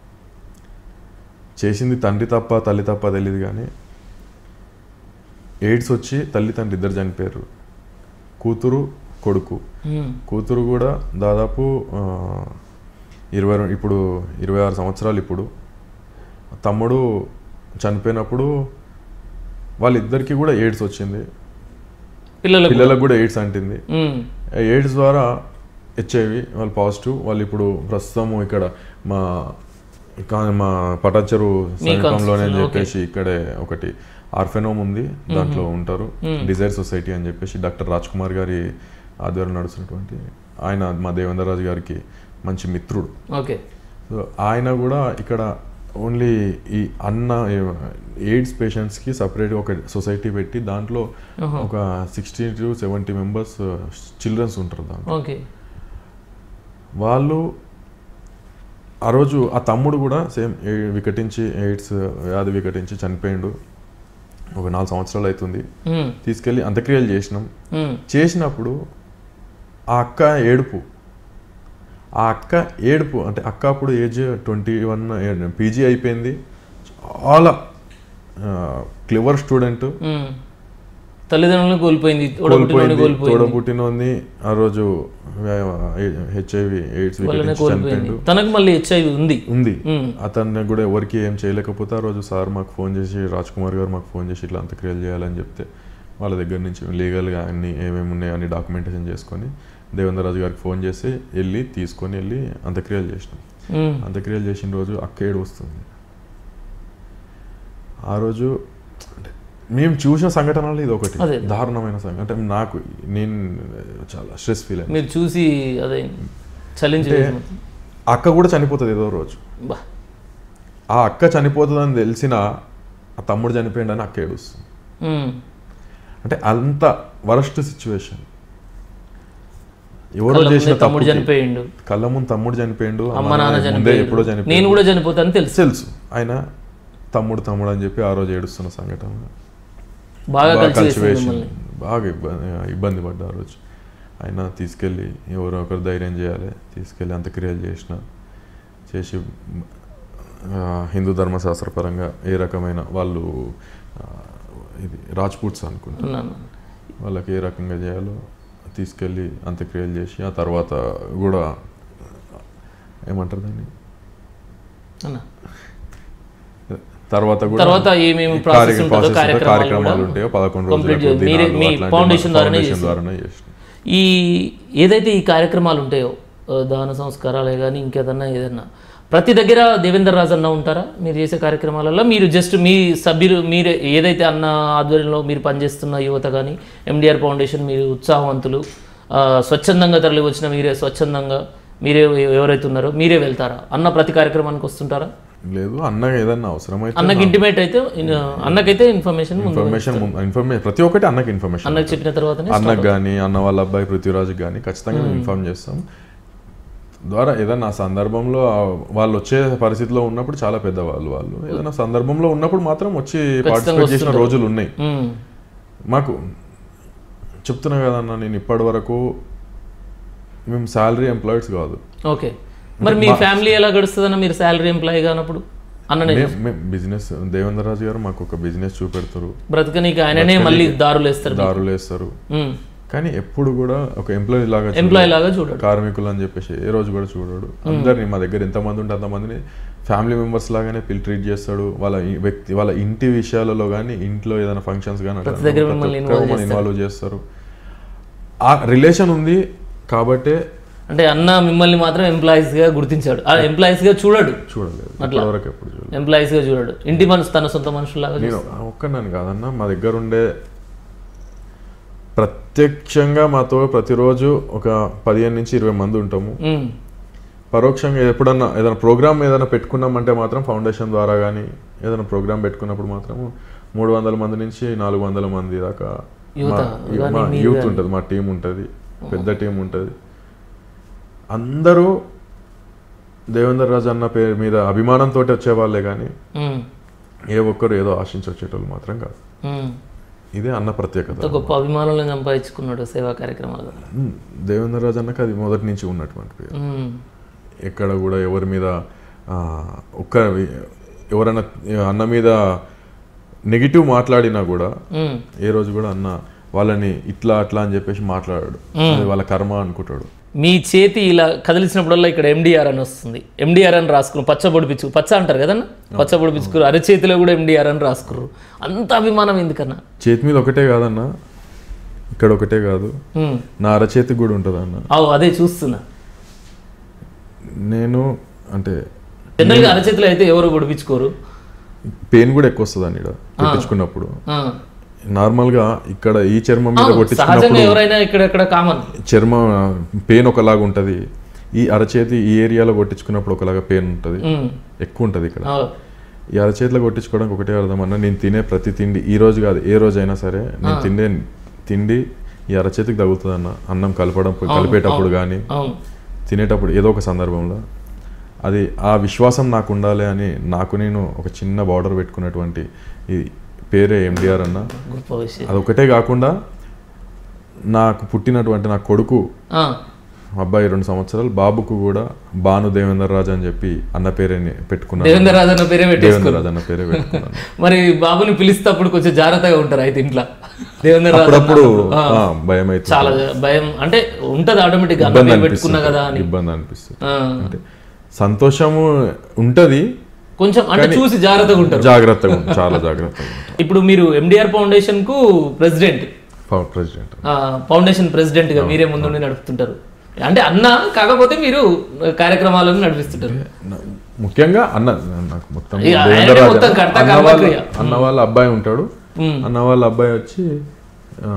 S2: చేసింది తండ్రి తప్ప తల్లి తప్ప తెలియదు కానీ ఎయిడ్స్ వచ్చి తల్లి తండ్రి ఇద్దరు చనిపోయారు కూతురు కొడుకు
S1: ఉమ్,
S2: కూతురు కూడా దాదాపు ఆ, ఇరవై రెండు ఇప్పుడు ఇరవై ఆరు సంవత్సరాలు ఇప్పుడు తమ్ముడు చనిపోయినప్పుడు వాళ్ళిద్దరికి కూడా ఎయిడ్స్ వచ్చింది
S1: పిల్లలకు
S2: పిల్లలకు కూడా ఎయిడ్స్ అంటింది
S1: ఉమ్,
S2: ఎయిడ్స్ ద్వారా హెచ్ఐవి వాళ్ళు పాజిటివ్ వాళ్ళు ఇప్పుడు ప్రస్తుతం ఇక్కడ మా కా- మా పటాచెరు సమీపంలోనే అని
S1: constitution,
S2: చెప్పేసి ఇక్కడే ఒకటి ఆర్ఫెనోమ్ ఉంది దాంట్లో ఉంటారు డిజైర్ సొసైటీ అని చెప్పేసి డాక్టర్ రాజ్ కుమార్ గారి ఆధ్వర్యం నడుస్తున్నటువంటి ఆయన మా దేవేంద్ర రాజు గారికి మంచి మిత్రుడు
S1: ఓకే
S2: సో ఆయన కూడా ఇక్కడ ఓన్లీ ఈ అన్న ఎయిడ్స్ పేషెంట్స్కి సపరేట్ ఒక సొసైటీ పెట్టి దాంట్లో ఒక sixty to seventy members childrens ఉంటారు దాంట్లో
S1: ఓకే
S2: వాళ్ళు ఆ రోజు ఆ తమ్ముడు కూడా సేమ్ వికటించి ఎయిడ్స్ వ్యాధి వికటించి చనిపోయిండు ఒక నాలుగు సంవత్సరాలు అవుతుంది
S1: ఉమ్,
S2: తీసుకెళ్ళి అంత్యక్రియలు చేసినాం
S1: ఉమ్,
S2: చేసినప్పుడు ఆ అక్క ఏడుపు ఆ అక్క ఏడుపు అంటే అక్క అప్పుడు ఏజ్ ట్వంటీ వన్ పీజీ అయిపోయింది చాలా క్లివర్ స్టూడెంట్
S1: ఉమ్. తల్లిదండ్రులను కోల్పోయింది తోడబుట్టినోడిని
S2: కోల్పోయింది
S1: కోల్పోయింది
S2: తోడబుట్టినోంది ఆ రోజు హెచ్ఐవి ఎయిడ్స్
S1: వాళ్ళనే
S2: వికటించి
S1: కోల్పోయింది
S2: చనిపోయిండు
S1: తనకు మళ్ళీ హెచ్ఐవి ఉంది
S2: ఉంది
S1: ఉమ్,
S2: అతన్ని కూడా ఎవరికి ఏం చేయలేకపోతే ఆ రోజు సార్ మాకు ఫోన్ చేసి రాజ్ కుమార్ గారు మాకు ఫోన్ చేసి ఇట్లా అంత్యక్రియలు చేయాలని చెప్తే వాళ్ళ దగ్గర నుంచి లీగల్గా అన్ని ఏమేమి ఉన్నాయో అన్ని డాక్యుమెంటేషన్ చేసుకొని దేవేంద్ర రాజు గారికి ఫోన్ చేసి వెళ్ళి తీసుకొని వెళ్ళి అంత్యక్రియలు చేసినాం
S1: ఉమ్,
S2: అంత్యక్రియలు చేసిన రోజు అక్క ఏడు వస్తుంది ఆ రోజు అంటే మేము చూసిన సంఘటనలు ఇది ఒకటి
S1: అదే.
S2: దారుణమైన సంఘటన అంటే నాకు నేను చాలా స్ట్రెస్ ఫీల్ అయ్యాను
S1: మీరు చూసి అదే చలించి
S2: అంటే అక్క కూడా చనిపోతుంది ఏదో రోజు
S1: బా
S2: ఆ అక్క చనిపోతుందని తెలిసిన ఆ తమ్ముడు చనిపోయిండని అక్క ఏడుస్తుంది
S1: ఉమ్,
S2: అంటే అంత వరస్ట్ సిచ్యువేషన్ ఎవరో
S1: కళ్ళ
S2: చేసిన
S1: ముందే తమ్ముడు
S2: తమ్ముడు
S1: చనిపోయిండు
S2: కళ్ళ ముందు తమ్ముడు చనిపోయిండు
S1: అమ్మ నాన్న
S2: ముందే
S1: చనిపోయిండు
S2: ఎప్పుడో చనిపోయిండు
S1: నేను కూడా చనిపోతాను తెలుసు
S2: తెలుసు ఆయన తమ్ముడు తమ్ముడు అని చెప్పి ఆ రోజు ఏడుస్తున్న సంఘటన
S1: బాగా
S2: బాగా
S1: కలిసి వేసింది
S2: కలిసివేసింది.
S1: మిమ్మల్ని
S2: బాగా ఇబ్బంది ఇబ్బంది పడ్డా ఆ రోజు ఆయన తీసుకెళ్ళి ఎవరో ఒకరు ధైర్యం చేయాలి తీసుకెళ్ళి అంత్యక్రియలు చేసిన చేసి ఆ, హిందూ ధర్మశాస్త్రపరంగా ఏ రకమైన వాళ్ళు ఆ, ఇది రాజ్పూట్స్ అనుకుంటా
S1: ఉన్నాను
S2: వాళ్ళకి ఏ రకంగా చేయాలో తీసుకెళ్ళి అంత్యక్రియలు చేసి ఆ తర్వాత కూడా ఏమంటారు దాన్ని
S1: అన్న
S2: తర్వాత కూడా
S1: తర్వాత ఏమేమి ప్రాసెస్
S2: కార్య-
S1: ఉంటుందో
S2: process ఉంటుందో,
S1: కార్యక్రమాలు
S2: కార్యక్రమాలు
S1: కూడా
S2: ఉంటాయో పదకొండు
S1: complete
S2: రోజులకు
S1: చేయాలి. మీరే
S2: దినాలు
S1: మీ
S2: అట్లాంటివి
S1: ఫౌండేషన్
S2: మన
S1: ద్వారానే
S2: ఫౌండేషన్
S1: చేస్తారు.
S2: ద్వారానే చేస్తాం
S1: ఈ ఏదైతే ఈ కార్యక్రమాలు ఉంటాయో ఆ, దాన సంస్కారాలే కానీ ఇంకేదన్నా ఏదన్నా ప్రతి దగ్గర దేవేందర్ రాజు అన్న ఉంటారా మీరు చేసే కార్యక్రమాలలో మీరు జస్ట్ మీ సభ్యులు మీరు ఏదైతే అన్న ఆధ్వర్యంలో మీరు పనిచేస్తున్న యువత కానీ ఎండిఆర్ ఫౌండేషన్ మీరు ఉత్సాహవంతులు ఆ, స్వచ్ఛందంగా తరలి వచ్చిన మీరే స్వచ్ఛందంగా మీరే ఎవరైతే ఉన్నారో మీరే వెళ్తారా అన్న ప్రతి కార్యక్రమానికి వస్తుంటారా
S2: లేదు అన్న ఏదన్నా అవసరమైతే
S1: అన్నకి ఇంటిమేట్ అయితే ఇన్- అన్నకైతే ఇన్ఫర్మేషన్ ముందు
S2: ఇన్ఫర్మేషన్ ఇన్ఫర్మేషన్ ప్రతి ఒక్కటి అన్నకి ఇన్ఫర్మేషన్
S1: అన్నకి చెప్పిన తర్వాతనే
S2: అన్నకు కానీ అన్న వాళ్ళ అబ్బాయి పృథ్వీరాజుకి కానీ ఖచ్చితంగా మేము ఇన్ఫార్మ్ చేస్తాం ద్వారా ఏదైనా ఆ సందర్భంలో ఆ వాళ్ళు వచ్చే పరిస్థితిలో ఉన్నప్పుడు చాలా పెద్దవాళ్ళు వాళ్ళు ఏదైనా సందర్భంలో ఉన్నప్పుడు మాత్రం వచ్చి పార్టిసిపేట్ చేసిన రోజులు ఉన్నాయి
S1: మ్మ్.
S2: మాకు చెప్తున్నా కదన్నా నేను ఇప్పటి వరకు మేము శాలరీ ఎంప్లాయిడ్స్ కాదు
S1: ఓకే మరి మీ ఫ్యామిలీ ఎలా గడుస్తుందన్న మీరు శాలరీ ఎంప్లాయీ కానప్పుడు అన్ననే
S2: మేము బిజినెస్ దేవేంద్ర రాజు గారు మాకు ఒక బిజినెస్ చూపెడతారు
S1: బ్రతకనీకి ఆయననే మళ్ళీ దారులు వేస్తారు
S2: దారులు వేస్తారు కానీ ఎప్పుడు కూడా ఒక ఎంప్లాయీ లాగా చూడడు.
S1: ఎంప్లాయీ లాగా చూడడు
S2: కార్మికులు అని చెప్పేసి ఏ రోజు కూడా చూడడు అందరినీ మా దగ్గర ఎంతమంది ఉంటే అంతమందిని ఫ్యామిలీ మెంబర్స్ లాగానే పిల్ ట్రీట్ చేస్తాడు వాళ్ళ ఈ వ్యక్తి వాళ్ళ ఇంటి విషయాలలో కానీ ఇంట్లో ఏదైనా ఫంక్షన్స్ కానీ అట్లా
S1: దగ్గర
S2: ప్రతి
S1: మిమ్మల్ని
S2: ఒక్కరు మమ్మల్ని ఇన్వాల్వ్ చేస్తారు ఆ రిలేషన్ ఉంది కాబట్టే
S1: అంటే అన్న మిమ్మల్ని మాత్రం ఎంప్లాయీస్ గా గుర్తించాడు ఆ ఎంప్లాయీస్ గా చూడడు
S2: చూడలేదు ఇప్పటివరకు ఎప్పుడు చూడలేదు
S1: ఎంప్లాయీస్ గా చూడడు ఇంటి మనసు తన సొంత మనుషులాగా
S2: నేను ఒక్కన్నాను కాదన్నా మా దగ్గర ఉండే ప్రత్యక్షంగా మాతో ప్రతిరోజు ఒక పదిహేను నుంచి ఇరవై మంది ఉంటాము
S1: మ్మ్.
S2: పరోక్షంగా ఎప్పుడన్నా ఏదైనా ప్రోగ్రామ్ ఏదైనా పెట్టుకున్నామంటే మాత్రం ఫౌండేషన్ ద్వారా కానీ ఏదైనా ప్రోగ్రామ్ పెట్టుకున్నప్పుడు మాత్రం మూడు వందల మంది నుంచి నాలుగు వందల మంది దాకా
S1: యువత
S2: మా- మా యూత్ ఉంటుంది మా టీం ఉంటుంది పెద్ద టీం ఉంటుంది అందరూ దేవేందర్ రాజు అన్న పేరు మీద అభిమానంతో వచ్చేవాళ్ళే కానీ
S1: మ్మ్.
S2: ఏ ఒక్కరు ఏదో ఆశించి వచ్చేటోళ్ళు మాత్రం కాదు
S1: మ్మ్.
S2: ఇదే అన్న ప్రత్యేకత
S1: ఎంత గొప్ప అభిమానులను సంపాదించుకున్నాడు సేవా కార్యక్రమాల ద్వారా
S2: ఉమ్, దేవేందర్ రాజు అన్నకి అది మొదటి నుంచి ఉన్నటువంటి పేరు
S1: మ్మ్.
S2: ఎక్కడ కూడా ఎవరి మీద ఆ, ఒక్క ఎవరైనా అన్న మీద నెగిటివ్ మాట్లాడినా కూడా
S1: మ్మ్.
S2: ఏ రోజు కూడా అన్న వాళ్ళని ఇట్లా అట్లా అని చెప్పేసి మాట్లాడాడు అది వాళ్ళ కర్మ అనుకుంటాడు
S1: మీ చేతి ఇలా కదిలిసినప్పుడల్లా ఇక్కడ ఎండిఆర్ అని వస్తుంది ఎండిఆర్ అని రాసుకున్నారు పచ్చ పొడిపించు పచ్చ అంటారు కదన్నా పచ్చ పొడిపించుకురు అరచేతిలో కూడా ఎండిఆర్ అని రాసుకుర్రు అంత అభిమానం ఎందుకన్నా
S2: చేతి మీద ఒకటే కాదన్న ఇక్కడ ఒకటే కాదు
S1: మ్మ్.
S2: నా అరచేతికి కూడా ఉంటుంది అన్న
S1: అవు అదే చూస్తున్నా
S2: నేను అంటే
S1: జనరల్గా అరచేతిలో అయితే ఎవరు పొడిపించుకోరు
S2: పెయిన్ కూడా ఎక్కువ వస్తుంది అన్న కొట్టించుకున్నప్పుడు
S1: ఆ.
S2: నార్మల్గా ఇక్కడ ఈ చర్మం మీద
S1: అవును,
S2: కొట్టించుకున్నప్పుడు
S1: సహజంగా ఎవరైనా ఇక్కడెక్కడ కామన్
S2: చర్మం పెయిన్ ఒకలాగా ఉంటుంది ఈ అరచేతి ఈ ఏరియాలో కొట్టించుకున్నప్పుడు ఒకలాగా పెయిన్ ఉంటుంది ఎక్కువ ఉంటుంది ఇక్కడ ఈ అరచేతిలో కొట్టించుకోవడానికి ఒకటే అర్థం అన్న నేను తినే ప్రతి తిండి ఈ రోజు కాదు ఏ రోజు అయినా సరే నేను తిండే తిండి ఈ అరచేతికి తగులుతుంది అన్న అన్నం కలపడం కలిపేటప్పుడు కానీ
S1: అవును
S2: తినేటప్పుడు ఏదో ఒక సందర్భంలో అది ఆ విశ్వాసం నాకు ఉండాలి అని నాకు నేను ఒక చిన్న బార్డర్ పెట్టుకున్నటువంటి ఈ పేరే ఎండిఆర్ అన్న
S1: గొప్ప విషయం
S2: అదొకటే కాకుండా నాకు పుట్టినటువంటి నా కొడుకు
S1: ఆ,
S2: అబ్బాయి రెండు సంవత్సరాలు బాబుకు కూడా భాను దేవేందర్ రాజు అని చెప్పి అన్న పేరే పెట్టుకున్నాను
S1: దేవేంద్ర రాజు అన్న పేరే
S2: దేవేందర్
S1: పెట్టేసుకున్నారు
S2: రాజు అన్న పేరే పెట్టుకున్నాను
S1: మరి బాబుని పిలిస్తేప్పుడు కొంచెం జాగ్రత్తగా ఉంటారు అయితే ఇంట్లో దేవేంద్ర రాజు
S2: అప్పుడప్పుడు
S1: అన్నప్పుడు. ఆ,
S2: ఆ, భయం అవుతుంది
S1: చాలా భయం అంటే ఉంటది ఆటోమేటిక్ అన్న
S2: ఇబ్బంది
S1: పేరు పెట్టుకున్నా కదా అని
S2: అనిపిస్తుంది ఇబ్బంది అనిపిస్తుంది
S1: ఆ,
S2: అంటే సంతోషము ఉంటది
S1: కొంచెం అంటే చూసి జాగ్రత్తగా ఉంటారు
S2: జాగ్రత్తగా ఉంటుంది చాలా జాగ్రత్తగా ఉంటుంది
S1: ఇప్పుడు మీరు ఎండిఆర్ ఫౌండేషన్ కు ప్రెసిడెంట్
S2: ప్రెసిడెంట్
S1: ఫౌండేషన్ ప్రెసిడెంట్ గా మీరే ముందుండి నడుపుతుంటారు అంటే అన్న కాకపోతే మీరు కార్యక్రమాలను నడిపిస్తుంటారు
S2: ముఖ్యంగా అన్న నాకు మొత్తం
S1: ఇక ఆయనే
S2: దేవేందర్ రాజు
S1: మొత్తం కర్త
S2: అన్న వాళ్ళ
S1: కర్మక్రియ.
S2: అన్న వాళ్ళ అబ్బాయి ఉంటాడు
S1: మ్మ్.
S2: అన్న వాళ్ళ అబ్బాయి వచ్చి ఆ,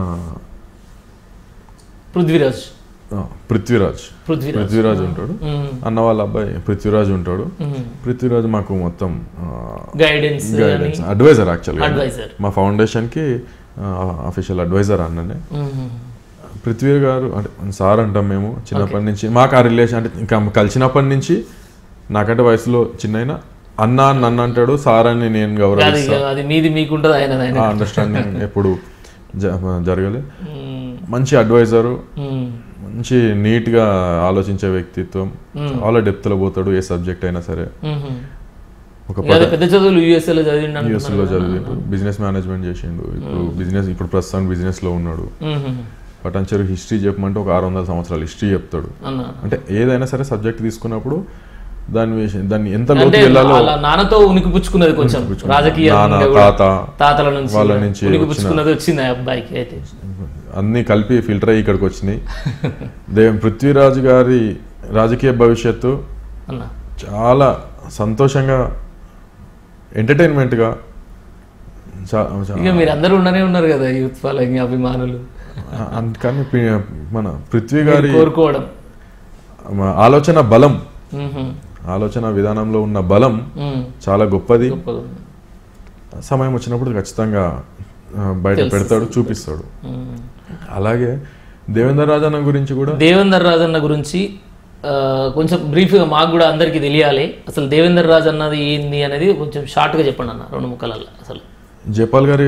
S1: పృథ్వీరాజ్
S2: ఆ, పృథ్వీరాజ్
S1: పృథ్వీరాజ్
S2: పృథ్వీరాజ్ ఉంటాడు
S1: మ్మ్.
S2: అన్న వాళ్ళ అబ్బాయి పృథ్వీరాజ్ ఉంటాడు పృథ్వీరాజ్ మాకు మొత్తం
S1: గైడెన్స్
S2: గైడెన్స్ అడ్వైజర్ యాక్చువల్గా
S1: అడ్వైజర్
S2: మా ఫౌండేషన్కి అఫీషియల్ అడ్వైజర్ అన్ననే పృథ్వీ గారు అంటే సార్ అంటాం మేము చిన్నప్పటి నుంచి మాకు ఆ రిలేషన్ అంటే ఇంకా కలిసినప్పటి నుంచి నాకంటే వయసులో చిన్నైనా అన్న అని నన్ను అంటాడు సార్ అని నేను
S1: అది
S2: గౌరవిస్తాను
S1: అది మీది మీకుంటది ఆయన ఆయన
S2: ఆ అండర్స్టాండింగ్ ఎప్పుడు జ- జరగలే
S1: మ్మ్.
S2: మంచి అడ్వైజరు
S1: మ్మ్.
S2: మంచి నీట్గా ఆలోచించే వ్యక్తిత్వం చాలా డెప్త్లో పోతాడు ఏ సబ్జెక్ట్ అయినా సరే
S1: మ్మ్.
S2: ఒక
S1: ఇంకా అదే పెద్ద చదువులు యూఎస్ఏలో చదివిండు
S2: యూఎస్లో చదివిండు బిజినెస్ మేనేజ్మెంట్ చేసిండు ఇప్పుడు బిజినెస్ ఇప్పుడు ప్రస్తుతం బిజినెస్లో ఉన్నాడు పటాన్చెరు హిస్టరీ చెప్పమంటే ఒక ఆరు వందల సంవత్సరాలు హిస్టరీ చెప్తాడు
S1: అన్న
S2: అంటే ఏదైనా సరే సబ్జెక్ట్ తీసుకున్నప్పుడు దాని విషయం దాన్ని ఎంత
S1: అంటే
S2: లోతు వెళ్ళాలో
S1: వాళ్ళ నాన్నతో ఉనికి పుచ్చుకున్నది కొంచెం
S2: పుచ్చుకున్నది.
S1: రాజకీయ
S2: నాన్న, తాత,
S1: తాతల నుంచి
S2: వాళ్ళ నుంచి
S1: ఉనికి
S2: వచ్చిన-
S1: పుచ్చుకున్నది వచ్చింది ఆ అబ్బాయికి అయితే
S2: అన్నీ కలిపి ఫిల్టర్ అయ్యి ఇక్కడికి వచ్చినాయి దే పృథ్వీరాజు గారి రాజకీయ భవిష్యత్తు
S1: అన్న
S2: చాలా సంతోషంగా ఎంటర్టైన్మెంట్గా చా- చా-
S1: ఇక మీరు అందరూ ఉండనే ఉన్నారు కదా యూత్ ఫాలోయింగ్ అభిమానులు
S2: అందుకని పి- మన పృథ్వీ గారి
S1: కోరుకోవడం
S2: మ- ఆలోచన బలం
S1: మ్మ్.
S2: ఆలోచన విధానంలో ఉన్న బలం
S1: మ్మ్.
S2: చాలా గొప్పది
S1: గొప్పగా ఉంది.
S2: సమయం వచ్చినప్పుడు ఖచ్చితంగా ఆ, బయట పెడతాడు చూపిస్తాడు
S1: మ్మ్.
S2: అలాగే దేవేంద్ర రాజన్న గురించి కూడా
S1: దేవేందర్ రాజ్ అన్న గురించి ఆ, కొంచెం బ్రీఫ్గా మాకు కూడా అందరికీ తెలియాలి అసలు దేవేందర్ రాజ్ అన్నది ఏంది అనేది కొంచెం షార్ట్గా చెప్పండి అన్న రెండు ముక్కలల్లో అసలు
S2: జయపాల్ గారి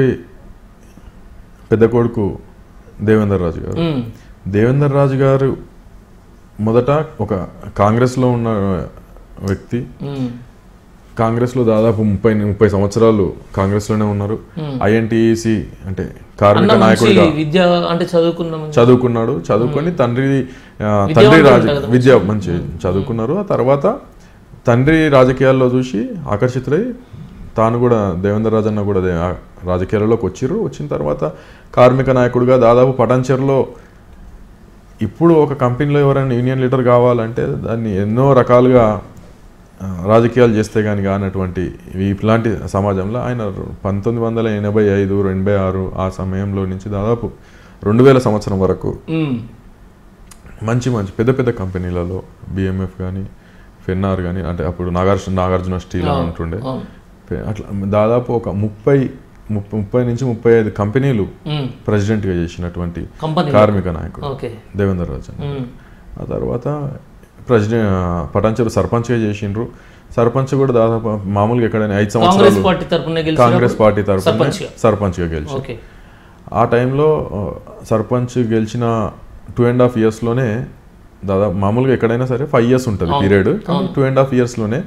S2: పెద్ద కొడుకు దేవేందర్ రాజు గారు
S1: మ్మ్.
S2: దేవేందర్ రాజు గారు మొదట ఒక కాంగ్రెస్లో ఉన్న వ్యక్తి
S1: మ్మ్.
S2: కాంగ్రెస్లో దాదాపు ముప్పై ముప్పై సంవత్సరాలు కాంగ్రెస్లోనే ఉన్నారు ఐఎన్టీఈసి అంటే కార్మిక
S1: అన్న మంచి
S2: నాయకుడిగా
S1: విద్య అంటే చదువుకున్నాం
S2: చదువుకున్నాడు చదువుకొని తండ్రి ఆ, తండ్రి రాజ విద్య మంచి చదువుకున్నారు ఆ తర్వాత తండ్రి రాజకీయాల్లో చూసి ఆకర్షితులై తాను కూడా దేవేంద్ర రాజన్న కూడా దే- ఆ రాజకీయాలలోకి వచ్చిర్రు వచ్చిన తర్వాత కార్మిక నాయకుడిగా దాదాపు పటాన్చెరులో ఇప్పుడు ఒక కంపెనీలో ఎవరైనా యూనియన్ లీడర్ కావాలంటే దాన్ని ఎన్నో రకాలుగా ఆ, రాజకీయాలు చేస్తే కానీ కానటువంటి ఇలాంటి సమాజంలో ఆయన పంతొమ్మిది వందల ఎనభై ఐదు ఎనభై ఆరు ఆ సమయంలో నుంచి దాదాపు రెండు వేల సంవత్సరం వరకు
S1: మ్మ్.
S2: మంచి మంచి పెద్ద పెద్ద కంపెనీలలో బిఎంఎఫ్ కానీ ఫెన్నార్ కానీ అంటే అప్పుడు నాగార్జున నాగార్జున స్టీల్ అని ఉంటుండే
S1: అవును.
S2: పె- అట్లా దాదాపు ఒక ముప్పై ముప్ప- ముప్పై నుంచి ముప్పై ఐదు కంపెనీలు
S1: మ్మ్.
S2: ప్రెసిడెంట్గా చేసినటువంటి
S1: కంపెనీ
S2: కార్మిక నాయకుడు
S1: ఓకే
S2: దేవేందర్ రాజు అని.
S1: మ్మ్.
S2: ఆ తర్వాత ప్రెసిడెంట్ పటాన్చెరు సర్పంచ్గా చేసిండ్రు సర్పంచ్ కూడా దాదాపు మామూలుగా ఎక్కడైనా ఐదు
S1: కాంగ్రెస్
S2: సంవత్సరాలు
S1: పార్టీ తరపున గెలిచిన
S2: కాంగ్రెస్ పార్టీ తరఫున
S1: సర్పంచ్గా.
S2: సర్పంచ్గా గెలిచి
S1: ఓకే
S2: ఆ టైంలో ఆ, సర్పంచ్ గెలిచిన టూ అండ్ హాఫ్ ఇయర్స్లోనే దాదాపు మామూలుగా ఎక్కడైనా సరే ఫైవ్ ఇయర్స్ ఉంటుంది పీరియడ్ కానీ టూ అండ్ హాఫ్ ఇయర్స్లోనే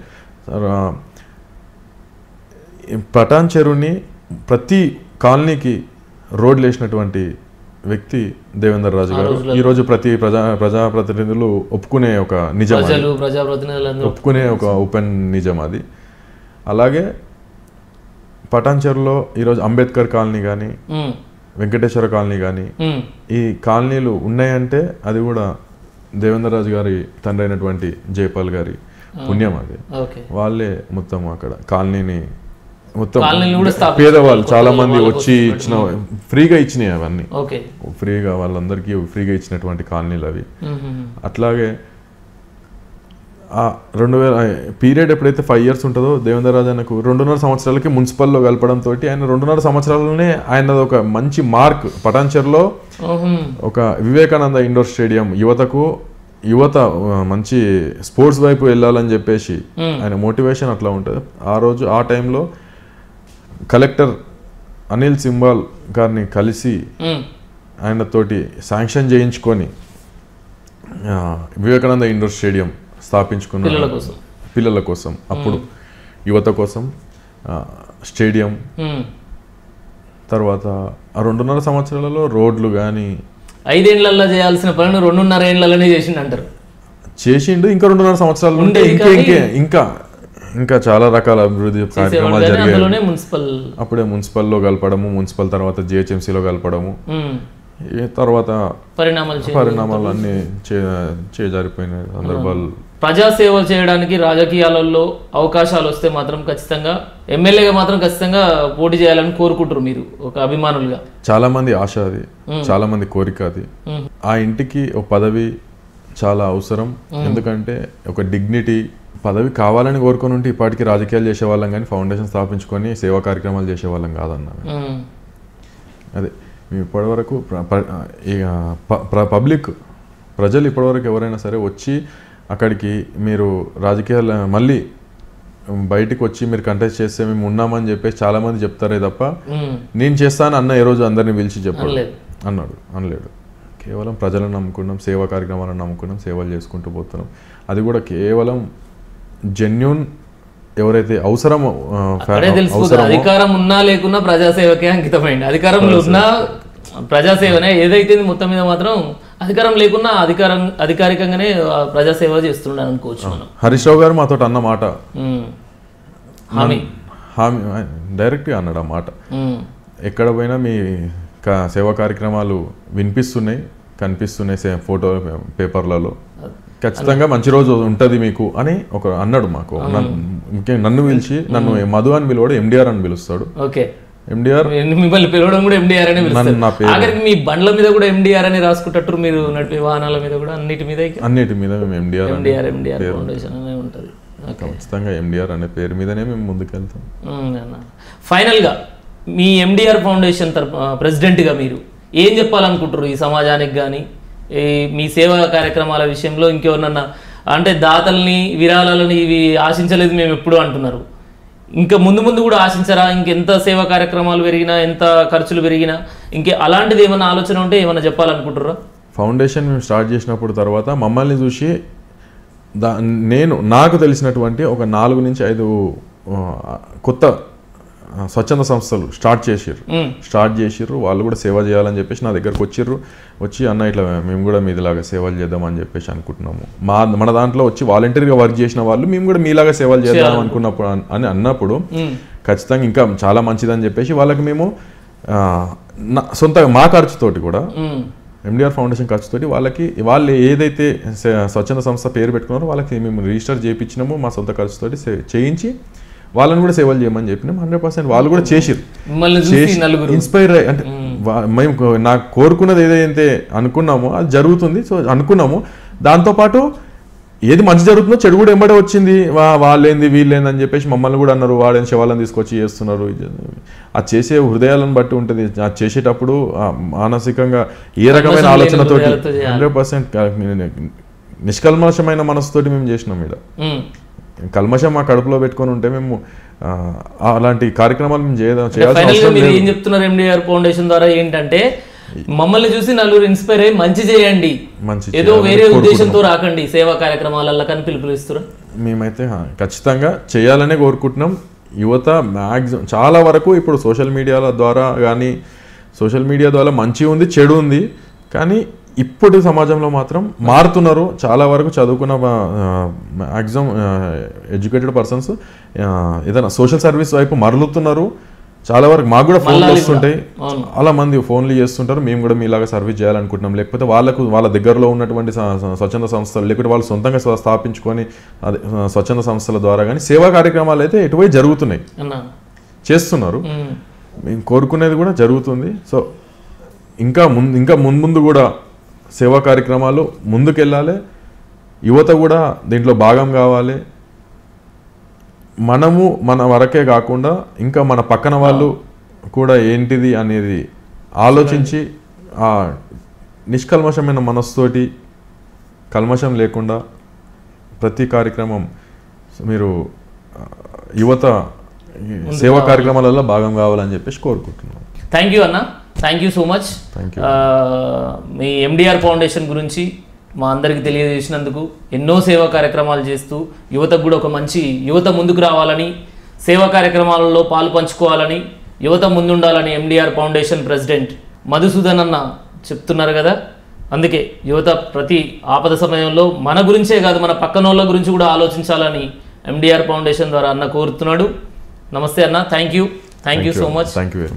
S2: పటాన్ చెరువుని ప్రతి కాలనీకి రోడ్లు వేసినటువంటి వ్యక్తి దేవేందర్ రాజు గారు ఈరోజు ప్రతి ప్రజా ప్రజాప్రతినిధులు ఒప్పుకునే ఒక నిజం అది.
S1: ప్రజలు ప్రజాప్రతినిధులందరూ
S2: ఒప్పుకునే ఒక ఓపెన్ నిజం అది అలాగే పటాన్చెరులో ఈరోజు అంబేద్కర్ కాలనీ కానీ
S1: మ్మ్.
S2: వెంకటేశ్వర కాలనీ కానీ
S1: మ్మ్.
S2: ఈ కాలనీలు ఉన్నాయంటే అది కూడా దేవేంద్ర రాజు గారి తండ్రి అయినటువంటి జయపాల్ గారి పుణ్యం అది
S1: ఓకే
S2: వాళ్ళే మొత్తం అక్కడ కాలనీని మొత్తం
S1: కాలనీలు కూడా స్థాపించారు.
S2: పేదవాళ్ళు చాలా మంది
S1: వాళ్ళ
S2: వచ్చి ఇచ్చిన ఫ్రీగా ఇచ్చినాయి అవన్నీ
S1: ఓకే
S2: ఫ్రీగా వాళ్ళందరికీ ఫ్రీగా ఇచ్చినటువంటి కాలనీలు అవి
S1: మ్మ్.
S2: అట్లాగే ఆ రెండు వేల పీరియడ్ ఎప్పుడైతే ఫైవ్ ఇయర్స్ ఉంటుందో దేవేంద్ర రాజన్నకు రెండున్నర సంవత్సరాలకి మున్సిపల్లో కలపడంతో ఆయన రెండున్నర సంవత్సరాలనే ఆయన ఒక మంచి మార్క్ పటాన్చెర్లో
S1: మ్మ్.
S2: ఒక వివేకానంద ఇండోర్ స్టేడియం యువతకు యువత ఆ, మంచి స్పోర్ట్స్ వైపు వెళ్ళాలని చెప్పేసి ఆయన మోటివేషన్ అట్లా ఉంటుంది ఆ రోజు ఆ టైంలో కలెక్టర్ అనిల్ సింబాల్ గారిని కలిసి
S1: మ్మ్.
S2: ఆయనతోటి శాంక్షన్ చేయించుకొని ఆ, వివేకానంద ఇండోర్ స్టేడియం స్థాపించుకున్న
S1: పిల్లల కోసం.
S2: పిల్లల కోసం అప్పుడు యువత కోసం ఆ, స్టేడియం
S1: మ్మ్.
S2: తర్వాత ఆ రెండున్నర సంవత్సరాలలో రోడ్లు కానీ
S1: ఐదేళ్లలో చేయాల్సిన పనులు రెండున్నర ఏళ్లలోనే చేసిండు అంటారు
S2: చేసిండు ఇంకా రెండున్నర సంవత్సరాలు ఉంటే
S1: ఉండేది
S2: ఇంకా
S1: కానీ-
S2: ఇంకే ఇంకా ఇంకా చాలా రకాల అభివృద్ధి
S1: చేసేవాడు
S2: కార్యక్రమాలు
S1: కానీ
S2: జరిగాయి
S1: అందులోనే మున్సిపల్
S2: అప్పుడే మున్సిపల్లో కలపడము మున్సిపల్ తర్వాత జిహెచ్ఎంసీలో కలపడము
S1: మ్మ్.
S2: ఈ తర్వాత
S1: పరిణామాలు చేయ
S2: పరిణామాలు అన్నీ చే చేజారిపోయిన సందర్భాలు
S1: ప్రజాసేవ చేయడానికి రాజకీయాలలో అవకాశాలు వస్తే మాత్రం ఖచ్చితంగా ఎమ్మెల్యేగా మాత్రం ఖచ్చితంగా పోటీ చేయాలని కోరుకుంటారు మీరు ఒక అభిమానులుగా
S2: చాలా మంది ఆశ అది చాలా మంది కోరిక అది ఆ ఇంటికి ఒక పదవి చాలా అవసరం ఎందుకంటే ఒక డిగ్నిటీ పదవి కావాలని కోరుకొని ఉంటే ఇప్పటికీ రాజకీయాలు చేసేవాళ్ళం కానీ ఫౌండేషన్ స్థాపించుకొని సేవా కార్యక్రమాలు చేసేవాళ్ళం కాదన్న
S1: మ్మ్.
S2: అదే మేము ఇప్పటివరకు ప్ర- ప్ర- ఇక ప- ప్ర- పబ్లిక్ ప్రజలు ఇప్పటివరకు ఎవరైనా సరే వచ్చి అక్కడికి మీరు రాజకీయాలు మళ్ళీ బయటికి వచ్చి మీరు కంటెస్ట్ చేస్తే మేము ఉన్నామని చెప్పేసి చాలా మంది చెప్తారే తప్ప
S1: మ్మ్.
S2: నేను చేస్తాను అన్న ఈ రోజు అందరిని పిలిచి చెప్పాడు
S1: అనలేదు.
S2: అన్నాడు అనలేడు కేవలం ప్రజలను నమ్ముకున్నాం సేవా కార్యక్రమాలను నమ్ముకున్నాం సేవలు చేసుకుంటూ పోతున్నాం అది కూడా కేవలం జెన్యున్ ఎవరైతే అవసరం ఆ, ఫ్యా-
S1: అక్కడే తెలిసిపోతుంది
S2: అవసరమో
S1: అధికారం ఉన్నా లేకున్నా ప్రజాసేవకే అంకితమైంది అధికారంలో ఉన్నా ప్రజాసేవనే ఏదైతే మొత్తం మీద మాత్రం అధికారం లేకున్నా అధికారం అధికారికంగానే ఆ ప్రజాసేవ చేస్తున్నాడు అనుకోవచ్చు మనం
S2: హరీష్ రావు గారు మాతో అన్న మాట
S1: ఉమ్. హామీ
S2: హామీ డైరెక్ట్గా అన్నాడు ఆ మాట
S1: ఉమ్.
S2: ఎక్కడ పోయినా మీ కా- సేవా కార్యక్రమాలు వినిపిస్తున్నాయి కనిపిస్తున్నాయి సే ఫోటో పేపర్లలో ఖచ్చితంగా మంచి రోజు ఉంటుంది మీకు అని ఒక అన్నాడు మాకు నన్ను- ముఖ్యంగా నన్ను పిలిచి నన్ను మధు అని పిలవాడు ఎండిఆర్ అని పిలుస్తాడు
S1: ఓకే
S2: ఎండిఆర్
S1: మిమ్మల్ని పిలవడం కూడా ఎండిఆర్ అని పిలుస్తారు
S2: నన్ను నా పేరు
S1: ఆఖరికి మీ బండ్ల మీద కూడా ఎండిఆర్ అని రాసుకుంటట్టు మీరు నడిపే వాహనాల మీద కూడా అన్నిటి మీద
S2: అన్నిటి మీద మేము ఎండిఆర్ అని
S1: ఎండిఆర్ ఎండిఆర్ ఫౌండేషన్ అనే ఉంటుంది ఓకే
S2: ఖచ్చితంగా ఎండిఆర్ అనే పేరు మీదనే మేము ముందుకెళ్తాం
S1: ఉమ్, అన్న. ఫైనల్గా మీ ఎండిఆర్ ఫౌండేషన్ తరపు ప్రెసిడెంట్గా మీరు ఏం చెప్పాలనుకుంటారు ఈ సమాజానికి కానీ ఈ మీ సేవా కార్యక్రమాల విషయంలో ఇంకెవరినన్నా అంటే దాతల్ని విరాళాలని ఇవి ఆశించలేదు మేము ఎప్పుడు అంటున్నారు ఇంకా ముందు ముందు కూడా ఆశించరా ఇంకెంత సేవా కార్యక్రమాలు పెరిగినా ఎంత ఖర్చులు పెరిగినా ఇంకే అలాంటిది ఏమైనా ఆలోచన ఉంటే ఏమైనా చెప్పాలనుకుంటారా
S2: ఫౌండేషన్ మేము స్టార్ట్ చేసినప్పుడు తర్వాత మమ్మల్ని చూసి దా నేను నాకు తెలిసినటువంటి ఒక నాలుగు నుంచి ఐదు ఆ, కొత్త ఆ, స్వచ్ఛంద సంస్థలు స్టార్ట్ చేసిర్రు
S1: ఉమ్,
S2: స్టార్ట్ చేసిర్రు వాళ్ళు కూడా సేవ చేయాలని చెప్పేసి నా దగ్గరకు వచ్చిర్రు వచ్చి అన్న ఇట్లా మేము కూడా మీదిలాగా సేవలు చేద్దామని చెప్పేసి అనుకుంటున్నాము మా మన దాంట్లో వచ్చి వాలంటీర్గా వర్క్ చేసిన వాళ్ళు మేము కూడా మీలాగా సేవలు చేద్దాం అనుకున్నప్పుడు అన్- అని అన్నప్పుడు
S1: ఉమ్,
S2: ఖచ్చితంగా ఇంకా చాలా మంచిదని చెప్పేసి వాళ్ళకి మేము ఆ, నా- సొంతగా మా ఖర్చుతోటి కూడా
S1: ఉమ్,
S2: ఎండిఆర్ ఫౌండేషన్ ఖర్చుతోటి వాళ్ళకి వాళ్ళు ఏదైతే స- స్వచ్ఛంద సంస్థ పేరు పెట్టుకున్నారో వాళ్ళకి మేము రిజిస్టర్ చేయించినాము మా సొంత ఖర్చుతోటి సే- చేయించి వాళ్ళని కూడా సేవలు చేయమని చెప్పినాం హండ్రెడ్ పర్సెంట్ వాళ్ళు కూడా చేసిర్రు
S1: మిమ్మల్ని చూసి
S2: చేసి
S1: నలుగురు
S2: ఇన్స్పైర్ అయ్యి అంటే వా- మేము కో- నాకు కోరుకున్నది ఏదైతే అనుకున్నామో అది జరుగుతుంది సో అనుకున్నాము దాంతోపాటు ఏది మంచి జరుగుతుందో చెడు కూడా ఎంబడే వచ్చింది వా వాళ్ళేంది వీళ్ళేంది అని చెప్పేసి మమ్మల్ని కూడా అన్నారు వాడేం శవాలను తీసుకొచ్చి చేస్తున్నారు ఇది- అది చేసే హృదయాలను బట్టి ఉంటుంది అది చేసేటప్పుడు ఆ మానసికంగా ఏ రకమైన
S1: కల్మషం లేని
S2: ఆలోచనతోటి
S1: హృదయాలతో చేయాలి.
S2: హండ్రెడ్ పర్సెంట్ నిష్కల్మషమైన మనసుతోటి మేము చేసినాం ఇక్కడ
S1: ఉమ్.
S2: కల్మషం మా కడుపులో పెట్టుకొని ఉంటే మేము ఆ, అలాంటి కార్యక్రమాలు మేము చేయడం చేయాల్సిన
S1: ఫైనల్ గా
S2: అవసరం
S1: మీరు
S2: లేదు
S1: ఏం చెప్తున్నారు ఎండిఆర్ ఫౌండేషన్ ద్వారా ఏంటంటే మమ్మల్ని చూసి నలుగురు ఇన్స్పైర్ అయ్యి మంచి చేయండి
S2: మంచి
S1: ఏదో
S2: చేయాలని
S1: వేరే
S2: కోరుకుంటున్నాం.
S1: ఉద్దేశంతో రాకండి సేవా కార్యక్రమాలలో కానీ పిలుపునిస్తున్నారు
S2: మేమైతే హా, ఖచ్చితంగా చేయాలనే కోరుకుంటున్నాం యువత మ్యాక్సిమం చాలా వరకు ఇప్పుడు సోషల్ మీడియాల ద్వారా కానీ సోషల్ మీడియా ద్వారా మంచి ఉంది చెడు ఉంది కానీ ఇప్పుడు సమాజంలో మాత్రం మారుతున్నారు చాలా వరకు చదువుకున్న మ్యాక్సిమం ఎడ్యుకేటెడ్ పర్సన్స్ ఏదైనా సోషల్ సర్వీస్ వైపు మరలుతున్నారు చాలా వరకు మాకు కూడా ఫోన్లు
S1: మళ్ళాలి
S2: వస్తుంటాయి
S1: అవును.
S2: చాలా మంది ఫోన్లు చేస్తుంటారు మేము కూడా మీలాగా సర్వీస్ చేయాలనుకుంటున్నాం లేకపోతే వాళ్ళకు వాళ్ళ దగ్గరలో ఉన్నటువంటి స- స- స్వచ్ఛంద సంస్థలు లేకపోతే వాళ్ళు సొంతంగా స్వ- స్థాపించుకొని అదే ఆ, స్వచ్ఛంద సంస్థల ద్వారా కానీ సేవా కార్యక్రమాలు అయితే ఎటువై జరుగుతున్నాయి
S1: అన్న
S2: చేస్తున్నారు
S1: ఉమ్.
S2: మేము కోరుకునేది కూడా జరుగుతుంది సో ఇంకా ముందు ఇంకా ముందు ముందు కూడా సేవా కార్యక్రమాలు ముందుకెళ్ళాలి యువత కూడా దీంట్లో భాగం కావాలి మనము మన వరకే కాకుండా ఇంకా మన పక్కన వాళ్ళు కూడా ఏంటిది అనేది ఆలోచించి ఆ నిష్కల్మషమైన మనస్సుతోటి కల్మషం లేకుండా ప్రతి కార్యక్రమం మీరు ఆ, యువత ఈ సేవా కార్యక్రమాలలో భాగం కావాలని చెప్పేసి కోరుకుంటున్నాం
S1: థ్యాంక్ యూ అన్న thank you so much
S2: Thank you.
S1: మీ ఎండిఆర్ ఫౌండేషన్ గురించి మా అందరికి తెలియజేసినందుకు ఎన్నో సేవా కార్యక్రమాలు చేస్తూ యువతకు కూడా ఒక మంచి యువత ముందుకు రావాలని సేవా కార్యక్రమాలలో పాలు పంచుకోవాలని యువత ముందుండాలని ఎండిఆర్ ఫౌండేషన్ ప్రెసిడెంట్ మధుసూదన్ అన్న చెప్తున్నారు కదా అందుకే యువత ప్రతి ఆపద సమయంలో మన గురించే కాదు మన పక్కనోళ్ళ గురించి కూడా ఆలోచించాలని ఎండిఆర్ ఫౌండేషన్ ద్వారా అన్న కోరుతున్నాడు నమస్తే అన్న thank you thank you so much
S2: thank you very